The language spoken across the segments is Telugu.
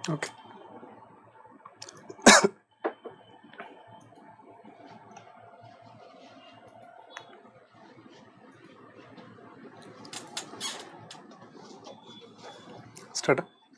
Okay start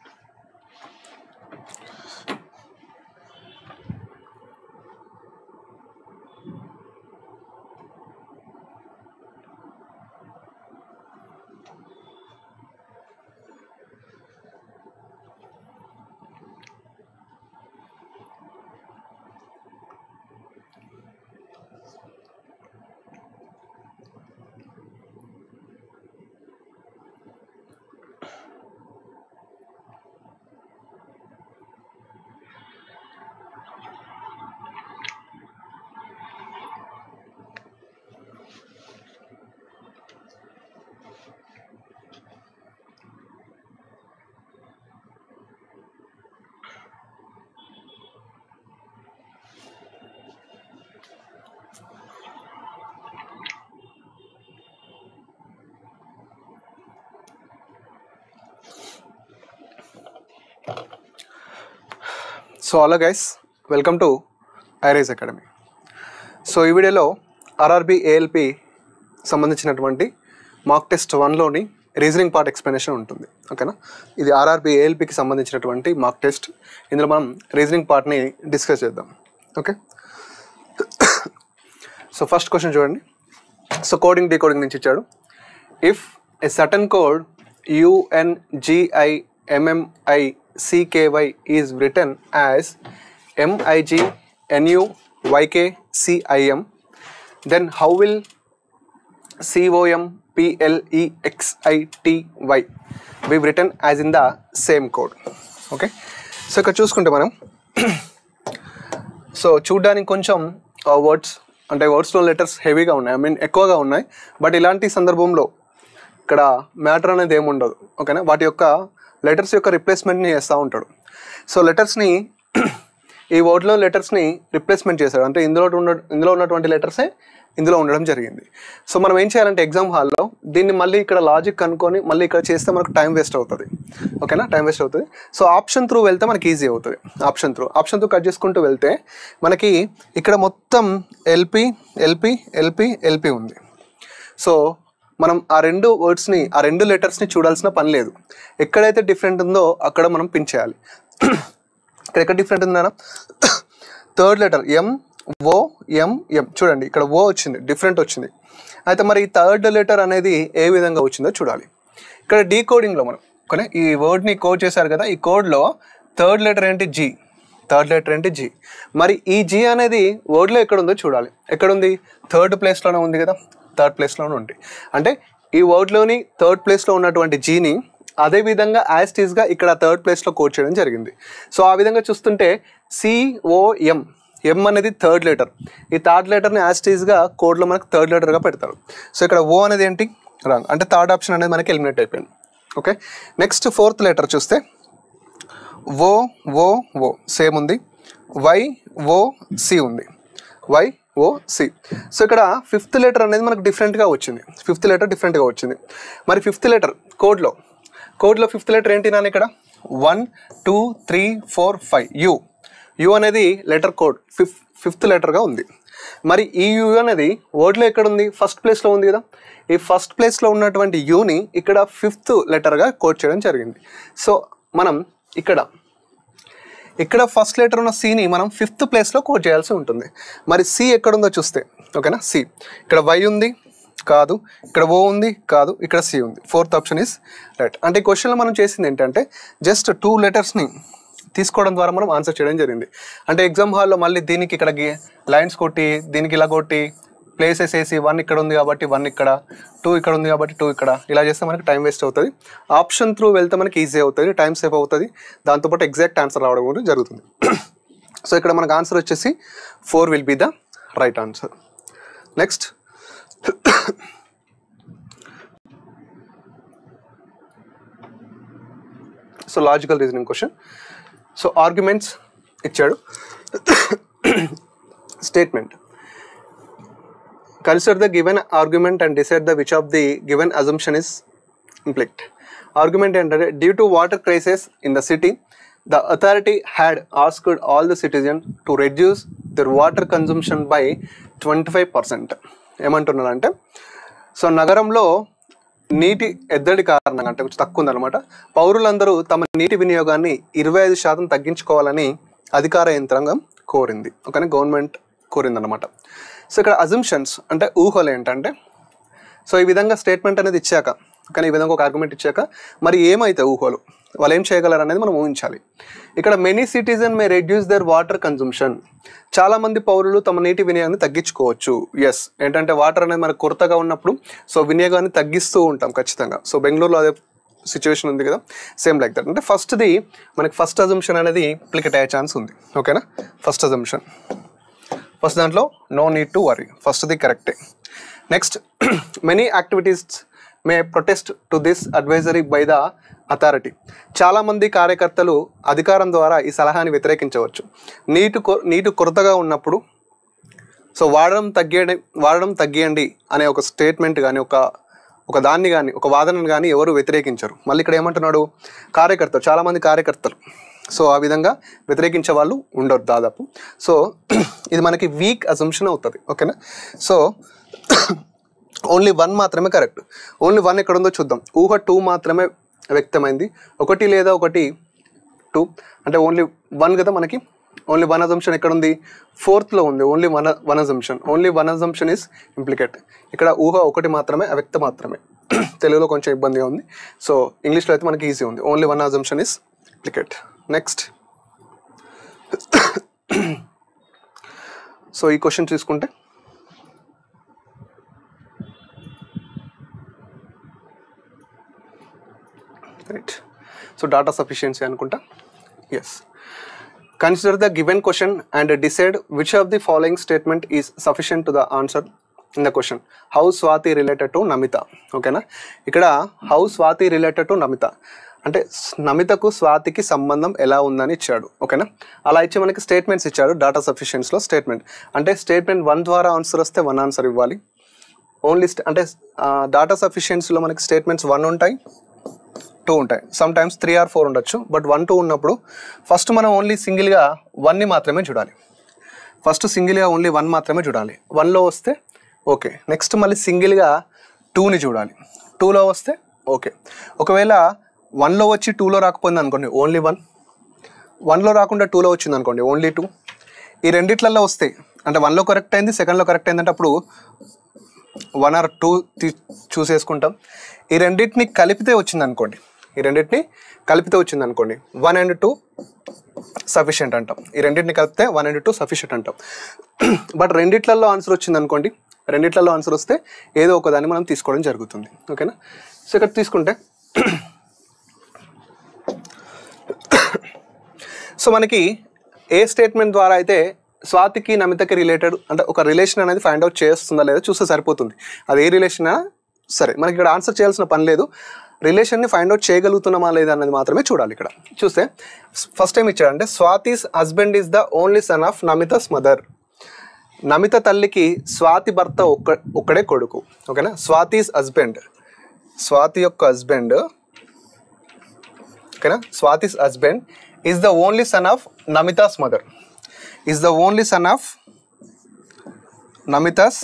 so hello guys welcome to iRise academy so ఈ వీడియోలో ఆర్ఆర్బి ఏఎల్పి సంబంధించినటువంటి మాక్ టెస్ట్ వన్లోని రీజనింగ్ పార్ట్ ఎక్స్ప్లెనేషన్ ఉంటుంది ఓకేనా ఇది ఆర్ఆర్బి ఏఎల్పికి సంబంధించినటువంటి మాక్ టెస్ట్ ఇందులో మనం రీజనింగ్ పార్ట్ని డిస్కస్ చేద్దాం ఓకే సో ఫస్ట్ క్వశ్చన్ చూడండి సో కోడింగ్ డీకోడింగ్ నుంచి ఇచ్చాడు if a certain code UNGI MMI CKY is written as MIG NU YK CIM then how will complexity be written as in the same code okay so ఇక్కడ చూసుకుంటే మనం సో చూడ్డానికి కొంచెం వర్డ్స్ అంటే వర్డ్స్లో లెటర్స్ హెవీగా ఉన్నాయి ఐ మీన్ ఎక్కువగా ఉన్నాయి బట్ ఇలాంటి సందర్భంలో ఇక్కడ మ్యాటర్ అనేది ఏమి ఉండదు ఓకేనా వాటి యొక్క లెటర్స్ యొక్క రిప్లేస్మెంట్ని చేస్తూ ఉంటాడు సో లెటర్స్ని ఈ వర్డ్లో లెటర్స్ని రిప్లేస్మెంట్ చేశాడు అంటే ఇందులో ఉన్న ఇందులో ఉన్నటువంటి లెటర్సే ఇందులో ఉండడం జరిగింది సో మనం ఏం చేయాలంటే ఎగ్జామ్ హాల్లో దీన్ని మళ్ళీ ఇక్కడ లాజిక్ కనుక్కొని మళ్ళీ ఇక్కడ చేస్తే మనకు టైం వేస్ట్ అవుతుంది ఓకేనా టైం వేస్ట్ అవుతుంది సో ఆప్షన్ త్రూ వెళ్తే మనకి ఈజీ అవుతుంది option through option through cut చేసుకుంటూ వెళ్తే మనకి ఇక్కడ మొత్తం ఎల్పి ఎల్పి ఎల్పి ఎల్పి ఉంది సో మనం ఆ రెండు వర్డ్స్ని ఆ రెండు లెటర్స్ని చూడాల్సిన పని లేదు ఎక్కడైతే డిఫరెంట్ ఉందో అక్కడ మనం పిన్ చేయాలి ఇక్కడ ఎక్కడ డిఫరెంట్ ఉంది madam third letter M O M M చూడండి ఇక్కడ ఓ వచ్చింది డిఫరెంట్ వచ్చింది అయితే మరి ఈ థర్డ్ లెటర్ అనేది ఏ విధంగా వచ్చిందో చూడాలి ఇక్కడ డీకోడింగ్లో మనం ఓకే ఈ వర్డ్ని కోడ్ చేశారు కదా ఈ కోడ్లో థర్డ్ లెటర్ ఏంటి జీ థర్డ్ లెటర్ ఏంటి జీ మరి ఈ జీ అనేది వర్డ్లో ఎక్కడ ఉందో చూడాలి ఎక్కడుంది థర్డ్ ప్లేస్లోనే ఉంది కదా థర్డ్ ప్లేస్లోనే ఉంది అంటే ఈ వర్డ్లోని థర్డ్ ప్లేస్లో ఉన్నటువంటి జీని అదే విధంగా యాజ్ టీజ్గా ఇక్కడ థర్డ్ ప్లేస్లో కోడ్ చేయడం జరిగింది సో ఆ విధంగా చూస్తుంటే సిఓఎం ఎం అనేది థర్డ్ లెటర్ ఈ థర్డ్ లెటర్ని యాజ్ టీజ్గా కోడ్లో మనకు థర్డ్ లెటర్గా పెడతారు సో ఇక్కడ ఓ అనేది ఏంటి రాంగ్ అంటే థర్డ్ ఆప్షన్ అనేది మనకి ఎలిమినేట్ అయిపోయింది ఓకే నెక్స్ట్ ఫోర్త్ లెటర్ చూస్తే ఓ ఓ ఓ సేమ్ ఉంది వై ఓ సి ఉంది వై ఓ సి సో ఇక్కడ ఫిఫ్త్ లెటర్ అనేది మనకు డిఫరెంట్గా వచ్చింది ఫిఫ్త్ లెటర్ డిఫరెంట్గా వచ్చింది మరి ఫిఫ్త్ లెటర్ కోడ్లో కోడ్లో ఫిఫ్త్ లెటర్ ఏంటి నాన్న ఇక్కడ one two three four five U U అనేది లెటర్ కోడ్ ఫిఫ్ ఫిఫ్త్ లెటర్గా ఉంది మరి ఈ యూ అనేది వర్డ్లో ఎక్కడ ఉంది ఫస్ట్ ప్లేస్లో ఉంది కదా ఈ ఫస్ట్ ప్లేస్లో ఉన్నటువంటి యూని ఇక్కడ ఫిఫ్త్ లెటర్గా కోడ్ చేయడం జరిగింది సో మనం ఇక్కడ ఇక్కడ ఫస్ట్ లెటర్ ఉన్న సిని మనం ఫిఫ్త్ ప్లేస్లో కోడ్ చేయాల్సి ఉంటుంది మరి సి ఎక్కడుందో చూస్తే ఓకేనా సి ఇక్కడ వై ఉంది కాదు ఇక్కడ ఓ ఉంది కాదు ఇక్కడ సి ఉంది ఫోర్త్ ఆప్షన్ ఇస్ రైట్ అంటే ఈ క్వశ్చన్లో మనం చేసింది ఏంటంటే జస్ట్ టూ లెటర్స్ని తీసుకోవడం ద్వారా మనం ఆన్సర్ చేయడం జరిగింది అంటే ఎగ్జామ్ హాల్లో మళ్ళీ దీనికి ఇక్కడ లైన్స్ కొట్టి దీనికి ఇలా కొట్టి ప్లేసెస్ వేసి వన్ ఇక్కడ ఉంది కాబట్టి వన్ ఇక్కడ టూ ఇక్కడ ఉంది కాబట్టి టూ ఇక్కడ ఇలా చేస్తే మనకి టైం వేస్ట్ అవుతుంది ఆప్షన్ త్రూ వెళ్తే మనకి ఈజీ అవుతుంది టైం సేవ్ అవుతుంది దాంతోపాటు ఎగ్జాక్ట్ ఆన్సర్ రావడం కూడా జరుగుతుంది సో ఇక్కడ మనకు ఆన్సర్ వచ్చేసి four will be the right answer next so logical reasoning question so arguments ఇచ్చాడు statement consider the given argument and decide the which of the given assumption is implicit argument ఏంటంటే due to water crisis in the city the authority had asked all the citizen to reduce their water consumption by twenty five percent ఏమంటున్నారంటే సో నగరంలో నీటి ఎద్దడి కారణంగా అంటే కొంచెం తక్కువ ఉందన్నమాట పౌరులందరూ తమ నీటి వినియోగాన్ని ఇరవై ఐదు శాతం తగ్గించుకోవాలని అధికార యంత్రాంగం కోరింది ఓకేనా గవర్నమెంట్ కోరిందన్నమాట సో ఇక్కడ అజంప్షన్స్ అంటే ఊహలు ఏంటంటే సో ఈ విధంగా స్టేట్మెంట్ అనేది ఇచ్చాక కానీ ఈ విధంగా ఒక ఆర్గ్యుమెంట్ ఇచ్చాక మరి ఏమైతే ఊహలు వాళ్ళు ఏం చేయగలరు అనేది మనం ఊహించాలి ఇక్కడ many citizen may reduce their water consumption చాలా మంది పౌరులు తమ నీటి వినియోగాన్ని తగ్గించుకోవచ్చు ఎస్ ఏంటంటే వాటర్ అనేది మనకు కొరతగా ఉన్నప్పుడు సో వినియోగాన్ని తగ్గిస్తూ ఉంటాం ఖచ్చితంగా సో బెంగళూరులో అదే సిచ్యువేషన్ ఉంది కదా సేమ్ లైక్ దట్ అంటే ఫస్ట్ది మనకి ఫస్ట్ అజంప్షన్ అనేది ప్లికెట్ అయ్యే ఛాన్స్ ఉంది ఓకేనా ఫస్ట్ అజంప్షన్ ఫస్ట్ దాంట్లో నో నీడ్ టు వరీ ఫస్ట్ది కరెక్టే next many activists may protest to this advisory by the authority చాలామంది కార్యకర్తలు అధికారం ద్వారా ఈ సలహాని వ్యతిరేకించవచ్చు నీటి కొ నీటి కొరతగా ఉన్నప్పుడు సో వాడడం తగ్గేయండి వాడడం తగ్గియండి అనే ఒక స్టేట్మెంట్ కానీ ఒక ఒక దాన్ని కానీ ఒక వాదనను కానీ ఎవరు వ్యతిరేకించరు మళ్ళీ ఇక్కడ ఏమంటున్నాడు కార్యకర్తలు చాలామంది కార్యకర్తలు సో ఆ విధంగా వ్యతిరేకించే వాళ్ళు ఉండరు దాదాపు సో ఇది మనకి వీక్ అజంప్షన్ అవుతుంది ఓకేనా సో ఓన్లీ వన్ మాత్రమే కరెక్ట్ ఓన్లీ వన్ ఎక్కడ ఉందో చూద్దాం ఊహ టూ మాత్రమే వ్యక్తమైంది ఒకటి లేదా ఒకటి టూ అంటే ఓన్లీ వన్ కదా మనకి ఓన్లీ వన్ అజంప్షన్ ఎక్కడ ఉంది ఫోర్త్లో ఉంది only one one assumption only one assumption is implicit ఇక్కడ ఊహ ఒకటి మాత్రమే అవ్యక్త మాత్రమే తెలుగులో కొంచెం ఇబ్బందిగా ఉంది సో ఇంగ్లీష్లో అయితే మనకి ఈజీ ఉంది only one assumption is implicit next so ఈ క్వశ్చన్ తీసుకుంటే రైట్ సో డాటా సఫిషియన్సీ అనుకుంటా yes consider the given question and decide which of the following statement is sufficient to the answer in the question how Swati related to Namita ఓకేనా ఇక్కడ how Swati related to Namita అంటే స్- నమితకు స్వాతికి సంబంధం ఎలా ఉందని ఇచ్చాడు ఓకేనా అలా ఇచ్చి మనకి స్టేట్మెంట్స్ ఇచ్చాడు డాటా సఫిషియన్స్లో స్టేట్మెంట్ అంటే స్టేట్మెంట్ వన్ ద్వారా ఆన్సర్ వస్తే వన్ ఆన్సర్ ఇవ్వాలి ఓన్లీ అంటే డాటా సఫిషియన్సీలో మనకి స్టేట్మెంట్స్ వన్ ఉంటాయి టూ ఉంటాయి sometimes three or four ఉండొచ్చు బట్ వన్ టూ ఉన్నప్పుడు ఫస్ట్ మనం ఓన్లీ సింగిల్గా వన్ని మాత్రమే చూడాలి ఫస్ట్ సింగిల్గా ఓన్లీ వన్ మాత్రమే చూడాలి వన్లో వస్తే ఓకే నెక్స్ట్ మళ్ళీ సింగిల్గా టూని చూడాలి టూలో వస్తే ఓకే ఒకవేళ వన్లో వచ్చి టూలో రాకపోయింది అనుకోండి ఓన్లీ వన్ వన్లో రాకుండా టూలో వచ్చింది అనుకోండి ఓన్లీ టూ ఈ రెండిట్లలో వస్తాయి అంటే వన్లో కరెక్ట్ అయింది సెకండ్లో కరెక్ట్ అయిందంటే అప్పుడు వన్ ఆర్ టూ చూసేసుకుంటాం ఈ రెండింటిని కలిపితే వచ్చింది అనుకోండి ఈ రెండింటిని కలిపితే వచ్చింది అనుకోండి వన్ అండ్ టూ సఫిషియంట్ అంటాం ఈ రెండింటిని కలిపితే వన్ అండ్ టూ సఫిషియంట్ అంటాం బట్ రెండిట్లలో ఆన్సర్ వచ్చింది అనుకోండి రెండిట్లలో ఆన్సర్ వస్తే ఏదో ఒక దాన్ని మనం తీసుకోవడం జరుగుతుంది ఓకేనా సో ఇక్కడ తీసుకుంటే సో మనకి ఏ స్టేట్మెంట్ ద్వారా అయితే స్వాతికి నమితకి రిలేటెడ్ అంటే ఒక రిలేషన్ అనేది ఫైండ్ అవుట్ చేస్తుందా లేదా చూస్తే సరిపోతుంది అది ఏ రిలేషన్ సరే మనకి ఇక్కడ ఆన్సర్ చేయాల్సిన పని లేదు రిలేషన్ని ఫైండ్ అవుట్ చేయగలుగుతున్నామా లేదా అనేది మాత్రమే చూడాలి ఇక్కడ చూస్తే ఫస్ట్ టైం ఇచ్చాడంటే Swati's husband is the only son of Namita's mother Namita తల్లికి స్వాతి భర్త ఒక్క ఒక్కడే కొడుకు ఓకేనా స్వాతిస్ హస్బెండ్ స్వాతి యొక్క హస్బెండ్ ఓకేనా Swati's husband is the only son of Namita's mother is the only son of Namita's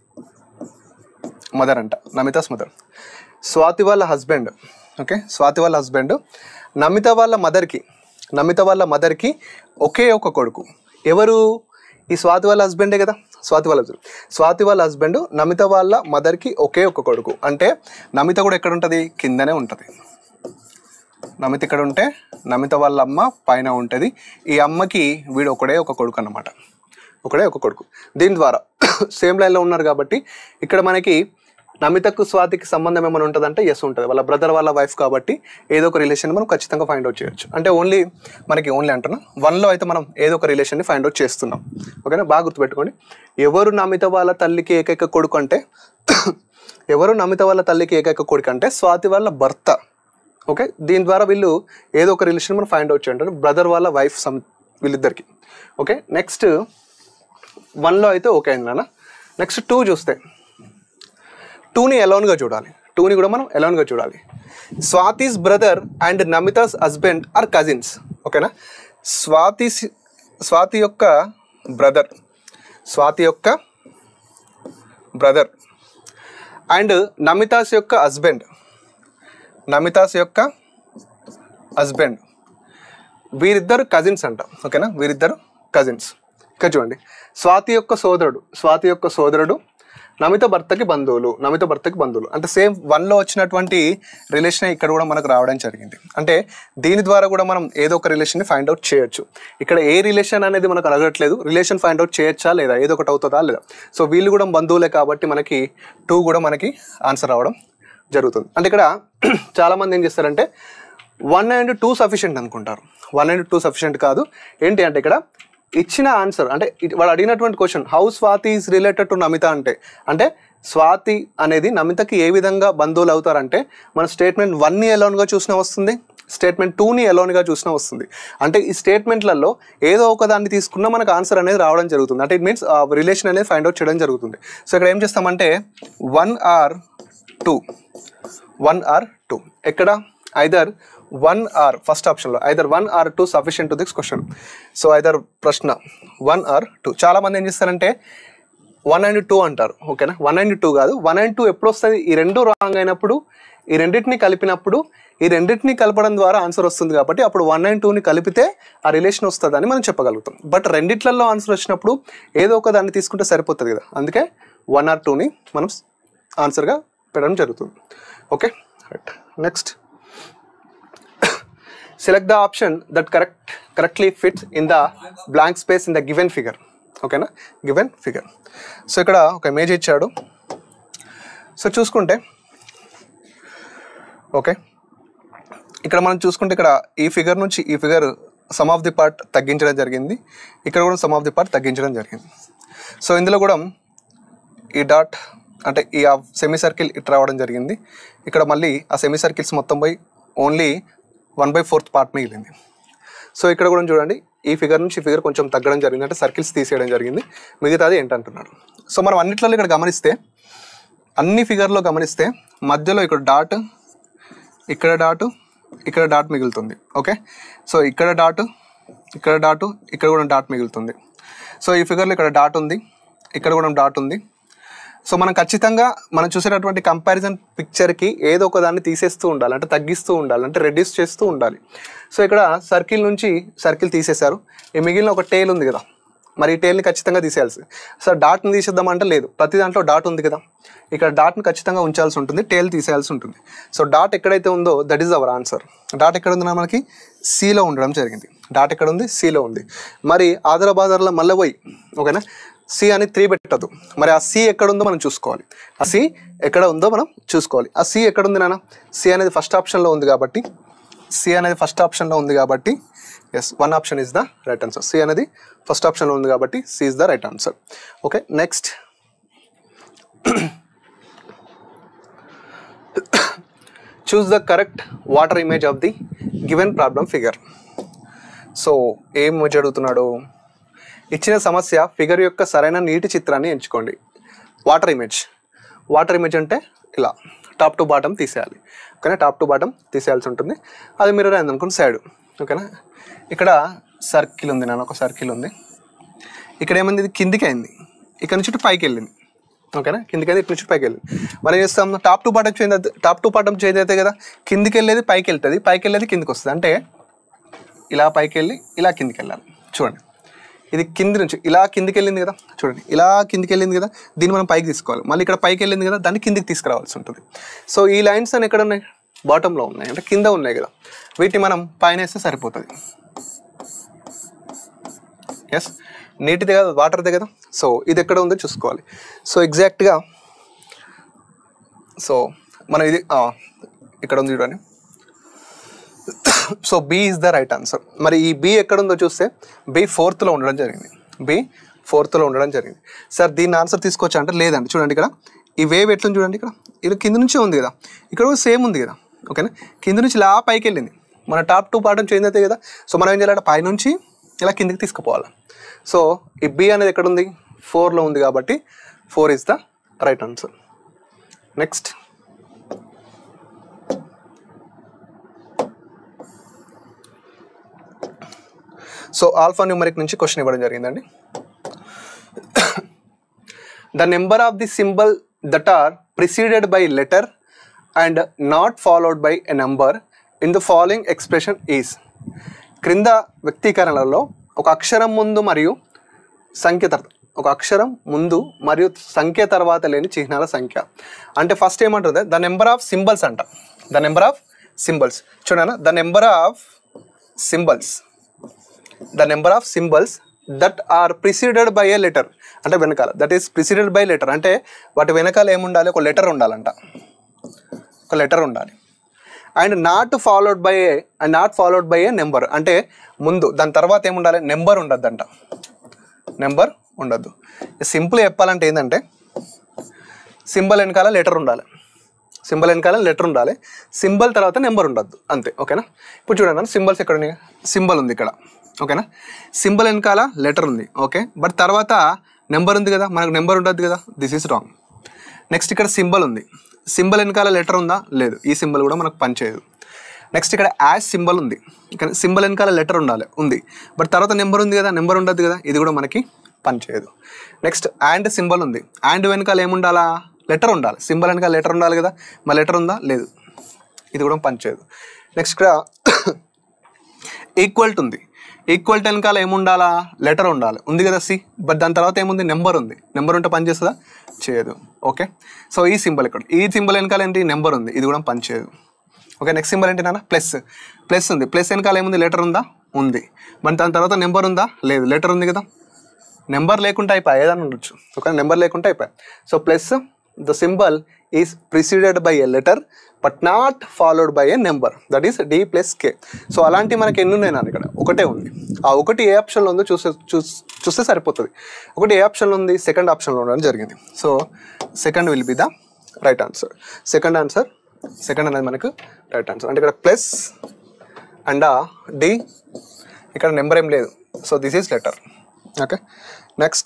mother అంట నమితాస్ మదర్ స్వాతి వాళ్ళ హస్బెండ్ ఓకే స్వాతి వాళ్ళ హస్బెండ్ నమిత వాళ్ళ మదర్కి నమిత వాళ్ళ మదర్కి ఒకే ఒక కొడుకు ఎవరు ఈ స్వాతి వాళ్ళ హస్బెండే కదా స్వాతి వాళ్ళ husband. స్వాతి వాళ్ళ హస్బెండ్ నమిత వాళ్ళ మదర్కి ఒకే ఒక కొడుకు అంటే నమిత కూడా ఎక్కడ ఉంటుంది కిందనే ఉంటుంది నమిత ఇక్కడ ఉంటే నమిత వాళ్ళ అమ్మ పైన ఉంటుంది ఈ అమ్మకి వీడు ఒకడే ఒక కొడుకు అన్నమాట ఒకడే ఒక కొడుకు దీని ద్వారా సేమ్ లైన్లో ఉన్నారు కాబట్టి ఇక్కడ మనకి నమితకు స్వాతికి సంబంధం ఏమైనా ఉంటుందంటే ఎస్ ఉంటుంది వాళ్ళ బ్రదర్ వాళ్ళ వైఫ్ కాబట్టి ఏదో ఒక రిలేషన్ మనం ఖచ్చితంగా ఫైండ్ అవుట్ చేయొచ్చు అంటే ఓన్లీ మనకి ఓన్లీ అంటున్నా వన్లో అయితే మనం ఏదో ఒక రిలేషన్ని ఫైండ్ అవుట్ చేస్తున్నాం ఓకేనా బాగా గుర్తుపెట్టుకోండి ఎవరు నమిత వాళ్ళ తల్లికి ఏకైక కొడుకు అంటే ఎవరు నమిత వాళ్ళ తల్లికి ఏకైక కొడుకు అంటే స్వాతి వాళ్ళ భర్త ఓకే దీని ద్వారా వీళ్ళు ఏదో ఒక రిలేషన్ మనం ఫైండ్ అవుట్ చేయండి బ్రదర్ వాళ్ళ వైఫ్ సమ్ వీళ్ళిద్దరికి ఓకే నెక్స్ట్ వన్లో అయితే ఓకే అయింది నాన్న నెక్స్ట్ టూ చూస్తే టూని ఎలోన్గా చూడాలి టూని కూడా మనం ఎలోన్గా చూడాలి Swati's brother and Namita's husband are cousins ఓకేనా స్వాతి సి- స్వాతి యొక్క బ్రదర్ స్వాతి యొక్క బ్రదర్ అండ్ నమితాస్ యొక్క హస్బెండ్ నమితాస్ యొక్క హస్బెండ్ వీరిద్దరు కజిన్స్ అంట ఓకేనా వీరిద్దరు కజిన్స్ ఇక్కడ చూడండి స్వాతి యొక్క సోదరుడు స్వాతి యొక్క సోదరుడు నమిత భర్తకి బంధువులు నమిత భర్తకి బంధువులు అంటే సేమ్ వన్లో వచ్చినటువంటి రిలేషన్ ఇక్కడ కూడా మనకు రావడం జరిగింది అంటే దీని ద్వారా కూడా మనం ఏదో ఒక రిలేషన్ని ఫైండ్ అవుట్ చేయొచ్చు ఇక్కడ ఏ రిలేషన్ అనేది మనకు అడగట్లేదు రిలేషన్ ఫైండ్ అవుట్ చేయొచ్చా లేదా ఏదో ఒకటి అవుతుందా లేదా సో వీళ్ళు కూడా బంధువులే కాబట్టి మనకి టూ కూడా మనకి ఆన్సర్ రావడం జరుగుతుంది అంటే ఇక్కడ చాలామంది ఏం చేస్తారంటే వన్ అండ్ టూ సఫిషియెంట్ అనుకుంటారు వన్ అండ్ టూ సఫిషియెంట్ కాదు ఏంటి అంటే ఇక్కడ ఇచ్చిన ఆన్సర్ అంటే ఇట్- వాడు అడిగినటువంటి question how Swati is related to Namita అంటే అంటే స్వాతి అనేది నమితకి ఏ విధంగా బంధువులు అవుతారంటే మన స్టేట్మెంట్ వన్ని ఎలోన్గా చూసినా వస్తుంది స్టేట్మెంట్ టూని ఎలోన్గా చూసినా వస్తుంది అంటే ఈ స్టేట్మెంట్లలో ఏదో ఒక దాన్ని తీసుకున్నా మనకు ఆన్సర్ అనేది రావడం జరుగుతుంది అంటే ఇట్ మీన్స్ రిలేషన్ అనేది ఫైండ్ అవుట్ చేయడం జరుగుతుంది సో ఇక్కడ ఏం చేస్తామంటే one or two one or two ఎక్కడ ఐదర్ వన్ ఆర్ ఫస్ట్ ఆప్షన్లో either one or two sufficient to this question so either ప్రశ్న వన్ ఆర్ టూ చాలా మంది ఏం చేస్తారంటే వన్ అండ్ టూ అంటారు ఓకేనా వన్ అండ్ టూ కాదు వన్ అండ్ టూ ఎప్పుడు వస్తుంది ఈ రెండు రాంగ్ అయినప్పుడు ఈ రెండింటిని కలిపినప్పుడు ఈ రెండింటిని కలపడం ద్వారా ఆన్సర్ వస్తుంది కాబట్టి అప్పుడు వన్ అండ్ టూని కలిపితే ఆ రిలేషన్ వస్తుందని మనం చెప్పగలుగుతాం బట్ రెండిట్లలో ఆన్సర్ వచ్చినప్పుడు ఏదో ఒక దాన్ని తీసుకుంటే సరిపోతుంది కదా అందుకే వన్ ఆర్ టూని మనం ఆన్సర్గా పెట్టడం జరుగుతుంది okay right next select the option that correct correctly fits in the blank space in the given figure ఓకేనా గివెన్ ఫిగర్ సో ఇక్కడ ఒక ఇమేజ్ ఇచ్చాడు సో చూసుకుంటే ఓకే ఇక్కడ మనం చూసుకుంటే ఇక్కడ ఈ ఫిగర్ నుంచి ఈ figure some of the part తగ్గించడం జరిగింది ఇక్కడ కూడా సమ్ ఆఫ్ ది పార్ట్ తగ్గించడం జరిగింది సో ఇందులో కూడా ఈ డాట్ అంటే ఈ సెమీ సర్కిల్ ఇటు రావడం జరిగింది ఇక్కడ మళ్ళీ ఆ సెమీ సర్కిల్స్ మొత్తం పోయి only one by fourth part మిగిలింది సో ఇక్కడ కూడా చూడండి ఈ ఫిగర్ నుంచి ఈ ఫిగర్ కొంచెం తగ్గడం జరిగింది అంటే సర్కిల్స్ తీసేయడం జరిగింది మిగతాది ఏంటంటున్నాడు సో మనం అన్నిట్లో ఇక్కడ గమనిస్తే అన్ని ఫిగర్లో గమనిస్తే మధ్యలో ఇక్కడ డాట్ ఇక్కడ డాటు ఇక్కడ డాట్ మిగులుతుంది ఓకే సో ఇక్కడ డాటు ఇక్కడ డాటు ఇక్కడ కూడా డాట్ మిగులుతుంది సో ఈ ఫిగర్లో ఇక్కడ డాట్ ఉంది ఇక్కడ కూడా డాట్ ఉంది సో మనం ఖచ్చితంగా మనం చూసేటటువంటి కంపారిజన్ పిక్చర్కి ఏదో ఒక దాన్ని తీసేస్తూ ఉండాలి అంటే తగ్గిస్తూ ఉండాలి అంటే రెడ్యూస్ చేస్తూ ఉండాలి సో ఇక్కడ సర్కిల్ నుంచి సర్కిల్ తీసేశారు ఈ మిగిలిన ఒక టేల్ ఉంది కదా మరి ఈ టేల్ని ఖచ్చితంగా తీసేయాల్సి సార్ డాట్ని తీసేద్దామంటే లేదు ప్రతి దాంట్లో డాట్ ఉంది కదా ఇక్కడ డాట్ని ఖచ్చితంగా ఉంచాల్సి ఉంటుంది టేల్ తీసేయాల్సి ఉంటుంది సో డాట్ ఎక్కడైతే ఉందో that is our answer dot ఎక్కడ ఉంది మనకి సిలో ఉండడం జరిగింది డాట్ ఎక్కడ ఉంది సిలో ఉంది మరి ఆదరాబాదర్లో మళ్ళీ పోయి ఓకేనా సి అని త్రీ పెట్టద్దు మరి ఆ సి ఎక్కడ ఉందో మనం చూసుకోవాలి ఆ సి ఎక్కడ ఉందో మనం చూసుకోవాలి ఆ సి ఎక్కడ ఉంది నాన్న సి అనేది ఫస్ట్ ఆప్షన్లో ఉంది కాబట్టి సి అనేది ఫస్ట్ ఆప్షన్లో ఉంది కాబట్టి yes one option is the right answer C అనేది ఫస్ట్ ఆప్షన్లో ఉంది కాబట్టి C is the right answer okay next choose the correct water image of the given problem figure so ఏం ఇమేజ్ అడుగుతున్నాడు ఇచ్చిన సమస్య ఫిగర్ యొక్క సరైన నీటి చిత్రాన్ని ఎంచుకోండి వాటర్ ఇమేజ్ వాటర్ ఇమేజ్ అంటే ఇలా టాప్ టు బాటమ్ తీసేయాలి ఓకేనా టాప్ టు బాటమ్ తీసేయాల్సి ఉంటుంది అది మిర్రర్ అయింది అనుకోండి సైడ్ ఓకేనా ఇక్కడ సర్కిల్ ఉంది నాన్న ఒక సర్కిల్ ఉంది ఇక్కడ ఏమైంది ఇది కిందికి అయింది ఇక్కడ నుంచి ఇటు పైకి వెళ్ళింది ఓకేనా కిందికి అయితే ఇటు నుంచి పైకి వెళ్ళింది మనం ఏం చేస్తాం టాప్ టు బాటమ్ చేంజ్ అవుతుంది టాప్ టు బాటమ్ చేంజ్ అవుతాయి కదా కిందికి వెళ్ళేది పైకి వెళ్తుంది పైకి వెళ్ళేది కిందికి వస్తుంది అంటే ఇలా పైకి వెళ్ళి ఇలా కిందికి వెళ్ళాలి చూడండి ఇది కింది నుంచి ఇలా కిందికి వెళ్ళింది కదా చూడండి ఇలా కిందికి వెళ్ళింది కదా దీన్ని మనం పైకి తీసుకోవాలి మళ్ళీ ఇక్కడ పైకి వెళ్ళింది కదా దాన్ని కిందికి తీసుకురావాల్సి ఉంటుంది సో ఈ లైన్స్ అని ఎక్కడ ఉన్నాయి బాటంలో ఉన్నాయి అంటే కింద ఉన్నాయి కదా వీటిని మనం పైన వేస్తే సరిపోతుంది ఎస్ నీటిదే కదా వాటర్దే కదా సో ఇది ఎక్కడ ఉందో చూసుకోవాలి సో ఎగ్జాక్ట్గా సో మనం ఇది ఆ, ఇక్కడ ఉంది చూడండి so B is the right answer మరి ఈ బి ఎక్కడ ఉందో చూస్తే బి ఫోర్త్లో ఉండడం జరిగింది బి ఫోర్త్లో ఉండడం జరిగింది సార్ దీన్ని ఆన్సర్ తీసుకోవచ్చా అంటే లేదండి చూడండి ఇక్కడ ఈ వేవ్ ఎట్లా చూడండి ఇక్కడ ఇది కింద నుంచే ఉంది కదా ఇక్కడ కూడా సేమ్ ఉంది కదా ఓకేనా కింద నుంచి ఇలా పైకి వెళ్ళింది మన టాప్ టూ పాఠం చేంజ్ అవుతాయి కదా సో మనం ఏం చేయాలంటే పైనుంచి ఇలా కిందికి తీసుకుపోవాలి సో ఈ బి అనేది ఎక్కడ ఉంది ఫోర్లో ఉంది కాబట్టి four is the right answer next so alpha numeric నుంచి క్వశ్చన్ ఇవ్వడం జరిగిందండి the number of the symbol that are preceded by letter and not followed by a number in the following expression is క్రింద వ్యక్తీకరణలలో ఒక అక్షరం ముందు మరియు సంఖ్య తర్వాత ఒక అక్షరం ముందు మరియు సంఖ్య తర్వాత లేని చిహ్నాల సంఖ్య అంటే ఫస్ట్ ఏమంటుంది ద నెంబర్ ఆఫ్ సింబల్స్ అంట ద నెంబర్ ఆఫ్ సింబల్స్ చూడనా the number of symbols the number of symbols that are preceded by a letter అంటే వెనకాల that is preceded by letter అంటే వాటి వెనకాల ఏముండాలి ఒక లెటర్ ఉండాలంట ఒక లెటర్ ఉండాలి and not followed by a and not followed by a number అంటే ముందు దాని తర్వాత ఏముండాలి నెంబర్ ఉండద్దంట నెంబర్ ఉండద్దు సింపుల్ చెప్పాలంటే ఏంటంటే సింబల్ వెనకాల లెటర్ ఉండాలి సింబల్ వెనకాల లెటర్ ఉండాలి సింబల్ తర్వాత నెంబర్ ఉండద్దు అంతే ఓకేనా ఇప్పుడు చూడండి సింబల్స్ ఎక్కడ ఉన్నాయి సింబల్ ఉంది ఇక్కడ ఓకేనా సింబల్ వెనకాల లెటర్ ఉంది ఓకే బట్ తర్వాత నెంబర్ ఉంది కదా మనకు నెంబర్ ఉండద్దు కదా దిస్ ఈస్ రాంగ్ నెక్స్ట్ ఇక్కడ సింబల్ ఉంది సింబల్ వెనకాల లెటర్ ఉందా లేదు ఈ సింబల్ కూడా మనకు పనిచేయదు నెక్స్ట్ ఇక్కడ యాష్ సింబల్ ఉంది ఇక్కడ సింబల్ వెనకాల లెటర్ ఉండాలి ఉంది బట్ తర్వాత నెంబర్ ఉంది కదా నెంబర్ ఉండదు కదా ఇది కూడా మనకి పనిచేయదు నెక్స్ట్ అండ్ సింబల్ ఉంది అండ్ వెనకాల ఏముండాలా లెటర్ ఉండాలి సింబల్ వెనకాల లెటర్ ఉండాలి కదా మా లెటర్ ఉందా లేదు ఇది కూడా పనిచేయదు నెక్స్ట్ ఇక్కడ ఈక్వల్ట్ ఉంది ఈక్వల్ట్ వెనకాల ఏముండాలా లెటర్ ఉండాలి ఉంది కదా సి బట్ దాని తర్వాత ఏముంది నెంబర్ ఉంది నెంబర్ ఉంటే పని చేస్తుందా చేయదు ఓకే సో ఈ సింబల్ ఇక్కడ ఈ సింబల్ వెనకాల ఏంటి నెంబర్ ఉంది ఇది కూడా పని చేయదు ఓకే నెక్స్ట్ సింబల్ ఏంటి నాన్న ప్లస్ ప్లస్ ఉంది ప్లస్ వెనకాల ఏముంది లెటర్ ఉందా ఉంది మరి దాని తర్వాత నెంబర్ ఉందా లేదు లెటర్ ఉంది కదా నెంబర్ లేకుండా అయిపోయి ఏదైనా ఉండొచ్చు ఓకే నెంబర్ లేకుండా అయిపోయాయి so plus the symbol is preceded by a letter but not followed by a number that is D plus K so అలాంటి మనకి ఎన్ని ఉన్నాయి నాన్న ఇక్కడ ఒకటే ఉంది ఆ ఒకటి ఏ ఆప్షన్లో ఉందో చూస్తే చూస్ చూస్తే సరిపోతుంది ఒకటి ఏ ఆప్షన్లో ఉంది సెకండ్ ఆప్షన్లో ఉండడం జరిగింది so second will be the right answer second answer second అనేది మనకు రైట్ ఆన్సర్ అంటే ఇక్కడ ప్లస్ అండ్ డి ఇక్కడ నెంబర్ ఏం లేదు so this is letter okay next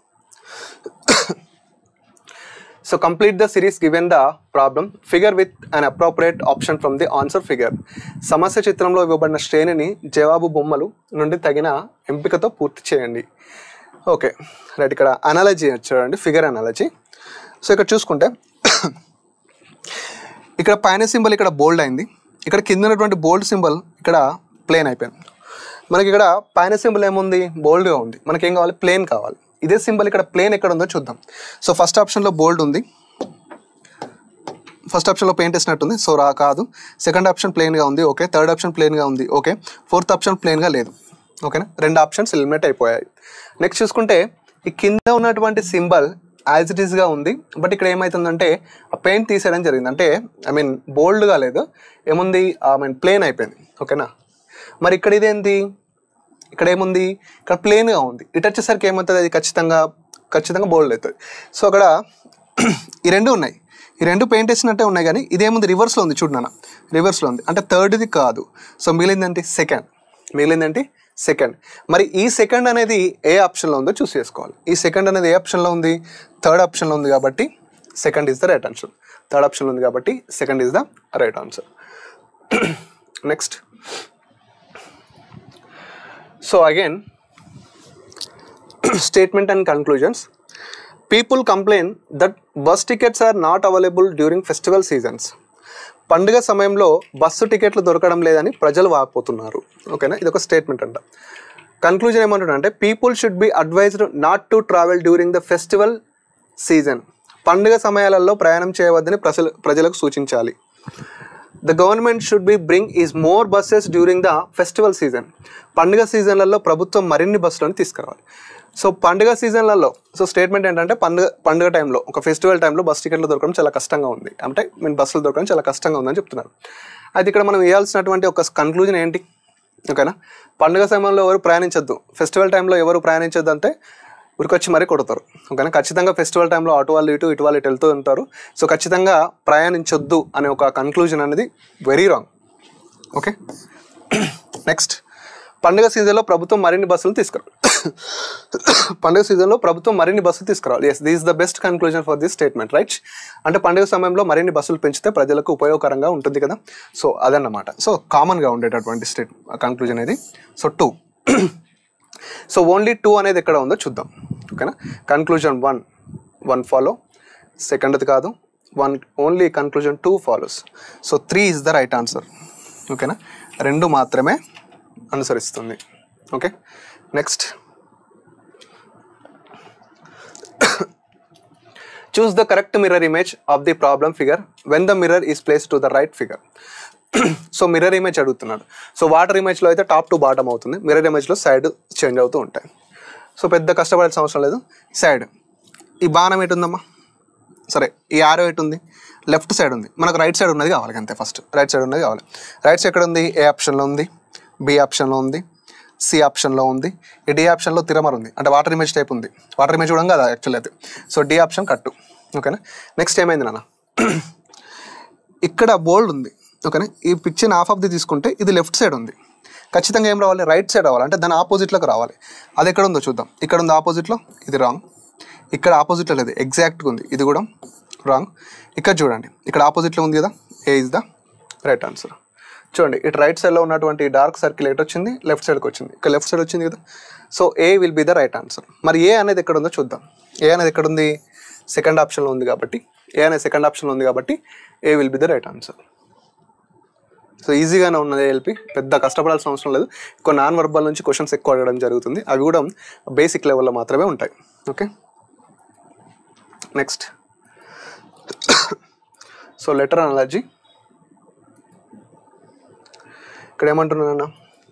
so complete the series given the problem figure with an appropriate option from the answer figure సమస్య చిత్రంలో ఇవ్వబడిన శ్రేణిని జవాబు బొమ్మలు నుండి తగిన ఎంపికతో పూర్తి చేయండి ఓకే రైట్ ఇక్కడ అనాలజీ చూడండి ఫిగర్ అనాలజీ సో ఇక్కడ చూసుకుంటే ఇక్కడ పైన సింబల్ ఇక్కడ బోల్డ్ అయింది ఇక్కడ కింద ఉన్నటువంటి బోల్డ్ సింబల్ ఇక్కడ ప్లేన్ అయిపోయింది మనకి ఇక్కడ పైన సింబల్ ఏముంది బోల్డ్గా ఉంది మనకి ఏం కావాలి ప్లేన్ కావాలి ఇదే సింబల్ ఇక్కడ ప్లేన్ ఎక్కడ ఉందో చూద్దాం సో ఫస్ట్ ఆప్షన్లో బోల్డ్ ఉంది ఫస్ట్ ఆప్షన్లో పెయింట్ వేసినట్టుంది సో రా కాదు సెకండ్ ఆప్షన్ ప్లెయిన్గా ఉంది ఓకే థర్డ్ ఆప్షన్ ప్లెయిన్గా ఉంది ఓకే ఫోర్త్ ఆప్షన్ ప్లెయిన్గా లేదు ఓకేనా రెండు ఆప్షన్స్ ఎలిమినేట్ అయిపోయాయి నెక్స్ట్ చూసుకుంటే ఈ కింద ఉన్నటువంటి సింబల్ యాజ్ ఇట్ ఈస్గా ఉంది బట్ ఇక్కడ ఏమవుతుందంటే ఆ పెయింట్ తీసేయడం జరిగింది అంటే ఐ మీన్ బోల్డ్గా లేదు ఏముంది ఐ మీన్ ప్లేన్ అయిపోయింది ఓకేనా మరి ఇక్కడ ఇదేంటి ఇక్కడ ఏముంది ఇక్కడ ప్లేన్గా ఉంది ఇటు వచ్చేసరికి ఏమవుతుంది అది ఖచ్చితంగా ఖచ్చితంగా బోల్డ్ అవుతుంది సో అక్కడ ఈ రెండు ఉన్నాయి ఈ రెండు పెయింట్ వేసినట్టే ఉన్నాయి కానీ ఇదేముంది రివర్స్లో ఉంది చూడు నాన్న రివర్స్లో ఉంది అంటే థర్డ్ది కాదు సో మిగిలిందంటే సెకండ్ మిగిలిందంటే సెకండ్ మరి ఈ సెకండ్ అనేది ఏ ఆప్షన్లో ఉందో చూస్ చేసుకోవాలి ఈ సెకండ్ అనేది ఏ ఆప్షన్లో ఉంది థర్డ్ ఆప్షన్లో ఉంది కాబట్టి second is the right answer third ఆప్షన్లో ఉంది కాబట్టి second is the right answer next so again statement and conclusions people complain that bus tickets are not available during festival seasons పండుగ సమయంలో బస్సు టికెట్లు దొరకడం లేదని ప్రజలు వాపోతున్నారు ఓకేనా ఇది ఒక స్టేట్మెంట్ అంట కన్క్లూజన్ ఏమంటున్నా అంటే people should be advised not to travel during the festival season పండుగ సమయాలలో ప్రయాణం చేయవద్దని ప్రజలు ప్రజలకు సూచించాలి the government should be bring is more buses during the festival season పండుగ సీజన్లలో ప్రభుత్వం మరిన్ని బస్సులను తీసుకురావాలి సో పండుగ సీజన్లలో సో స్టేట్మెంట్ ఏంటంటే పండుగ పండుగ టైంలో ఒక ఫెస్టివల్ టైంలో బస్ టికెట్లు దొరకడం చాలా కష్టంగా ఉంది అంటే మీన్ బస్సులు దొరకడం చాలా కష్టంగా ఉందని చెప్తున్నారు అయితే ఇక్కడ మనం వేయాల్సినటువంటి ఒక కన్క్లూజన్ ఏంటి ఓకేనా పండుగ సమయంలో ఎవరు ప్రయాణించొద్దు ఫెస్టివల్ టైంలో ఎవరు ప్రయాణించొద్దు అంటే ఉరికొచ్చి మరీ కొడతారు ఓకేనా ఖచ్చితంగా ఫెస్టివల్ టైంలో అటు వాళ్ళు ఇటు ఇటు వాళ్ళు ఇటు వెళ్తూ ఉంటారు సో ఖచ్చితంగా ప్రయాణించొద్దు అనే ఒక కన్క్లూజన్ అనేది వెరీ రాంగ్ ఓకే నెక్స్ట్ పండుగ సీజన్లో ప్రభుత్వం మరిన్ని బస్సులు తీసుకురావాలి పండుగ సీజన్లో ప్రభుత్వం మరిన్ని బస్సులు తీసుకురావాలి yes this the best conclusion for this statement right అంటే పండుగ సమయంలో మరిన్ని బస్సులు పెంచితే ప్రజలకు ఉపయోగకరంగా ఉంటుంది కదా సో అదన్నమాట సో కామన్గా ఉండేటటువంటి స్టేట్ కన్క్లూజన్ ఇది so two so only two అనేది ఎక్కడ ఉందో చూద్దాం ఓకేనా కన్క్లూజన్ వన్ వన్ ఫాలో సెకండ్ది కాదు one only conclusion two follows so three is the right answer ఓకేనా రెండు మాత్రమే అనుసరిస్తుంది okay next choose the correct mirror image of the problem figure when the mirror is placed to the right figure so mirror image అడుగుతున్నాడు సో వాటర్ ఇమేజ్లో అయితే టాప్ టు బాటమ్ అవుతుంది మిర్రర్ ఇమేజ్లో సైడ్ చేంజ్ అవుతూ ఉంటాయి సో పెద్ద కష్టపడాల్సిన అవసరం లేదు సైడ్ ఈ బాణం ఎటు ఉందమ్మా సరే ఈ ఆరో ఎటు ఉంది లెఫ్ట్ సైడ్ ఉంది మనకు రైట్ సైడ్ ఉన్నది కావాలి అంతే ఫస్ట్ రైట్ సైడ్ ఉన్నది కావాలి రైట్ సైడ్ ఎక్కడ ఉంది ఏ ఆప్షన్లో ఉంది బి ఆప్షన్లో ఉంది సి ఆప్షన్లో ఉంది ఈ డి ఆప్షన్లో తిరమర్ ఉంది అంటే వాటర్ ఇమేజ్ టైప్ ఉంది వాటర్ ఇమేజ్ కూడా కదా యాక్చువల్ అయితే సో డి ఆప్షన్ కట్టు ఓకేనా నెక్స్ట్ ఏమైంది నాన్న ఇక్కడ బోల్డ్ ఉంది ఓకేనా ఈ పిక్చర్ హాఫ్ ఆఫ్ ది తీసుకుంటే ఇది లెఫ్ట్ సైడ్ ఉంది ఖచ్చితంగా ఏం రావాలి రైట్ సైడ్ రావాలి అంటే దాని ఆపోజిట్లోకి రావాలి అది ఎక్కడ ఉందో చూద్దాం ఇక్కడ ఉంది ఆపోజిట్లో ఇది రాంగ్ ఇక్కడ ఆపోజిట్లో లేదు ఎగ్జాక్ట్గా ఉంది ఇది కూడా రాంగ్ ఇక్కడ చూడండి ఇక్కడ ఆపోజిట్లో ఉంది కదా A is the right answer చూడండి ఇటు రైట్ సైడ్లో ఉన్నటువంటి డార్క్ సర్కిల్ ఎటు వచ్చింది లెఫ్ట్ సైడ్కి వచ్చింది ఇక్కడ లెఫ్ట్ సైడ్ వచ్చింది కదా so A will be the right answer మరి ఏ అనేది ఎక్కడ ఉందో చూద్దాం ఏ అనేది ఎక్కడ ఉంది సెకండ్ ఆప్షన్లో ఉంది కాబట్టి ఏ అనేది సెకండ్ ఆప్షన్లో ఉంది కాబట్టి A will be the right answer so ఈజీగానే ఉన్నది ఏఎల్పి పెద్ద కష్టపడాల్సిన అవసరం లేదు కొన్ని నాన్ వర్బల్ నుంచి క్వశ్చన్స్ ఎక్కువ అడగడం జరుగుతుంది అవి కూడా బేసిక్ లెవెల్లో మాత్రమే ఉంటాయి okay next so letter analogy ఇక్కడ ఏమంటున్నానన్నా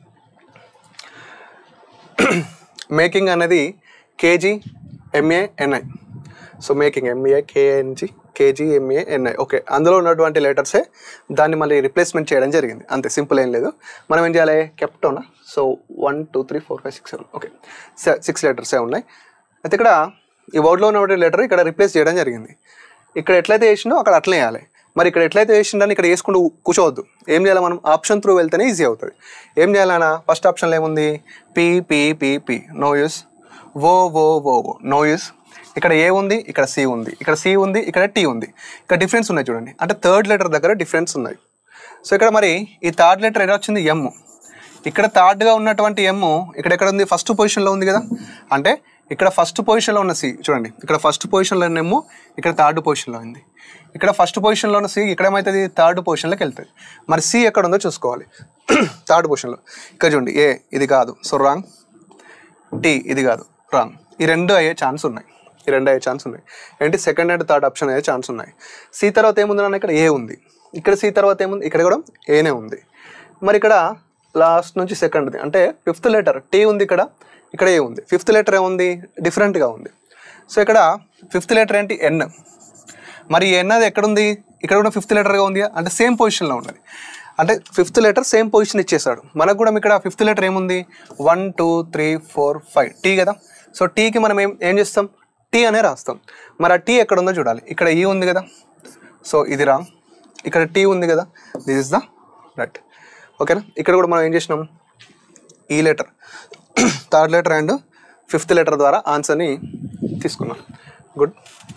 మేకింగ్ అనేది KG MA NI so making MA KNG KG MA NI okay అందులో ఉన్నటువంటి లెటర్సే దాన్ని మళ్ళీ రిప్లేస్మెంట్ చేయడం జరిగింది అంతే సింపుల్ ఏం లేదు మనం ఏం చేయాలి కెప్టోనా so one two three four five six seven okay six లెటర్సే ఉన్నాయి అయితే ఇక్కడ ఈ వర్డ్లో ఉన్నటువంటి లెటర్ ఇక్కడ రిప్లేస్ చేయడం జరిగింది ఇక్కడ ఎట్లయితే వేసిండో అక్కడ అట్లనే వేయాలి మరి ఇక్కడ ఎట్లయితే వేసిండని ఇక్కడ వేసుకుంటూ కూర్చోవద్దు ఏం చేయాలి మనం ఆప్షన్ త్రూ వెళ్తేనే ఈజీ అవుతుంది ఏం చేయాలన్నా ఫస్ట్ ఆప్షన్లో ఏముంది P P P P no use O O O O no use ఇక్కడ ఏ ఉంది ఇక్కడ సి ఉంది ఇక్కడ సి ఉంది ఇక్కడ టీ ఉంది ఇక్కడ డిఫరెన్స్ ఉన్నాయి చూడండి అంటే థర్డ్ లెటర్ దగ్గర డిఫరెన్స్ ఉన్నాయి సో ఇక్కడ మరి ఈ థర్డ్ లెటర్ ఎలా వచ్చింది ఎమ్ ఇక్కడ థర్డ్గా ఉన్నటువంటి ఎమ్ ఇక్కడ ఎక్కడ ఉంది ఫస్ట్ పొజిషన్లో ఉంది కదా అంటే ఇక్కడ ఫస్ట్ పొజిషన్లో ఉన్న సి చూడండి ఇక్కడ ఫస్ట్ పొజిషన్లో ఉన్న ఎమ్ ఇక్కడ థర్డ్ పొజిషన్లో ఉంది ఇక్కడ ఫస్ట్ పొజిషన్లో ఉన్న సి ఇక్కడ ఏమవుతుంది థర్డ్ పొజిషన్లోకి వెళ్తుంది మరి సి ఎక్కడ ఉందో చూసుకోవాలి థర్డ్ పొజిషన్లో ఇక్కడ చూడండి ఏ ఇది కాదు సో రాంగ్ టీ ఇది కాదు రాంగ్ ఈ రెండు అయ్యే ఛాన్స్ ఉన్నాయి ఈ రెండు అయ్యే ఛాన్స్ ఉన్నాయి ఏంటి సెకండ్ అండ్ థర్డ్ ఆప్షన్ అయ్యే ఛాన్స్ ఉన్నాయి సి తర్వాత ఏముంది నాన్న ఇక్కడ ఏ ఉంది ఇక్కడ సి తర్వాత ఏముంది ఇక్కడ కూడా ఏనే ఉంది మరి ఇక్కడ లాస్ట్ నుంచి సెకండ్ది అంటే ఫిఫ్త్ లెటర్ టీ ఉంది ఇక్కడ ఇక్కడ ఏ ఉంది ఫిఫ్త్ లెటర్ ఏముంది డిఫరెంట్గా ఉంది సో ఇక్కడ ఫిఫ్త్ లెటర్ ఏంటి ఎన్ మరి ఎన్ అది ఎక్కడుంది ఇక్కడ కూడా ఫిఫ్త్ లెటర్గా ఉంది అంటే సేమ్ పొజిషన్లో ఉన్నది అంటే ఫిఫ్త్ లెటర్ సేమ్ పొజిషన్ ఇచ్చేసాడు మనకు కూడా ఇక్కడ ఫిఫ్త్ లెటర్ ఏముంది one two three four five T కదా సో టీకి మనం ఏం ఏం చేస్తాం టీ అనే రాస్తాం మరి ఆ టీ ఎక్కడ ఉందో చూడాలి ఇక్కడ ఈ ఉంది కదా సో ఇది రా ఇక్కడ టీ ఉంది కదా దిస్ ఇస్ ద రైట్ ఓకేనా ఇక్కడ కూడా మనం ఏం చేసినాం ఈ letter third letter and fifth letter ద్వారా ఆన్సర్ని తీసుకున్నాం గుడ్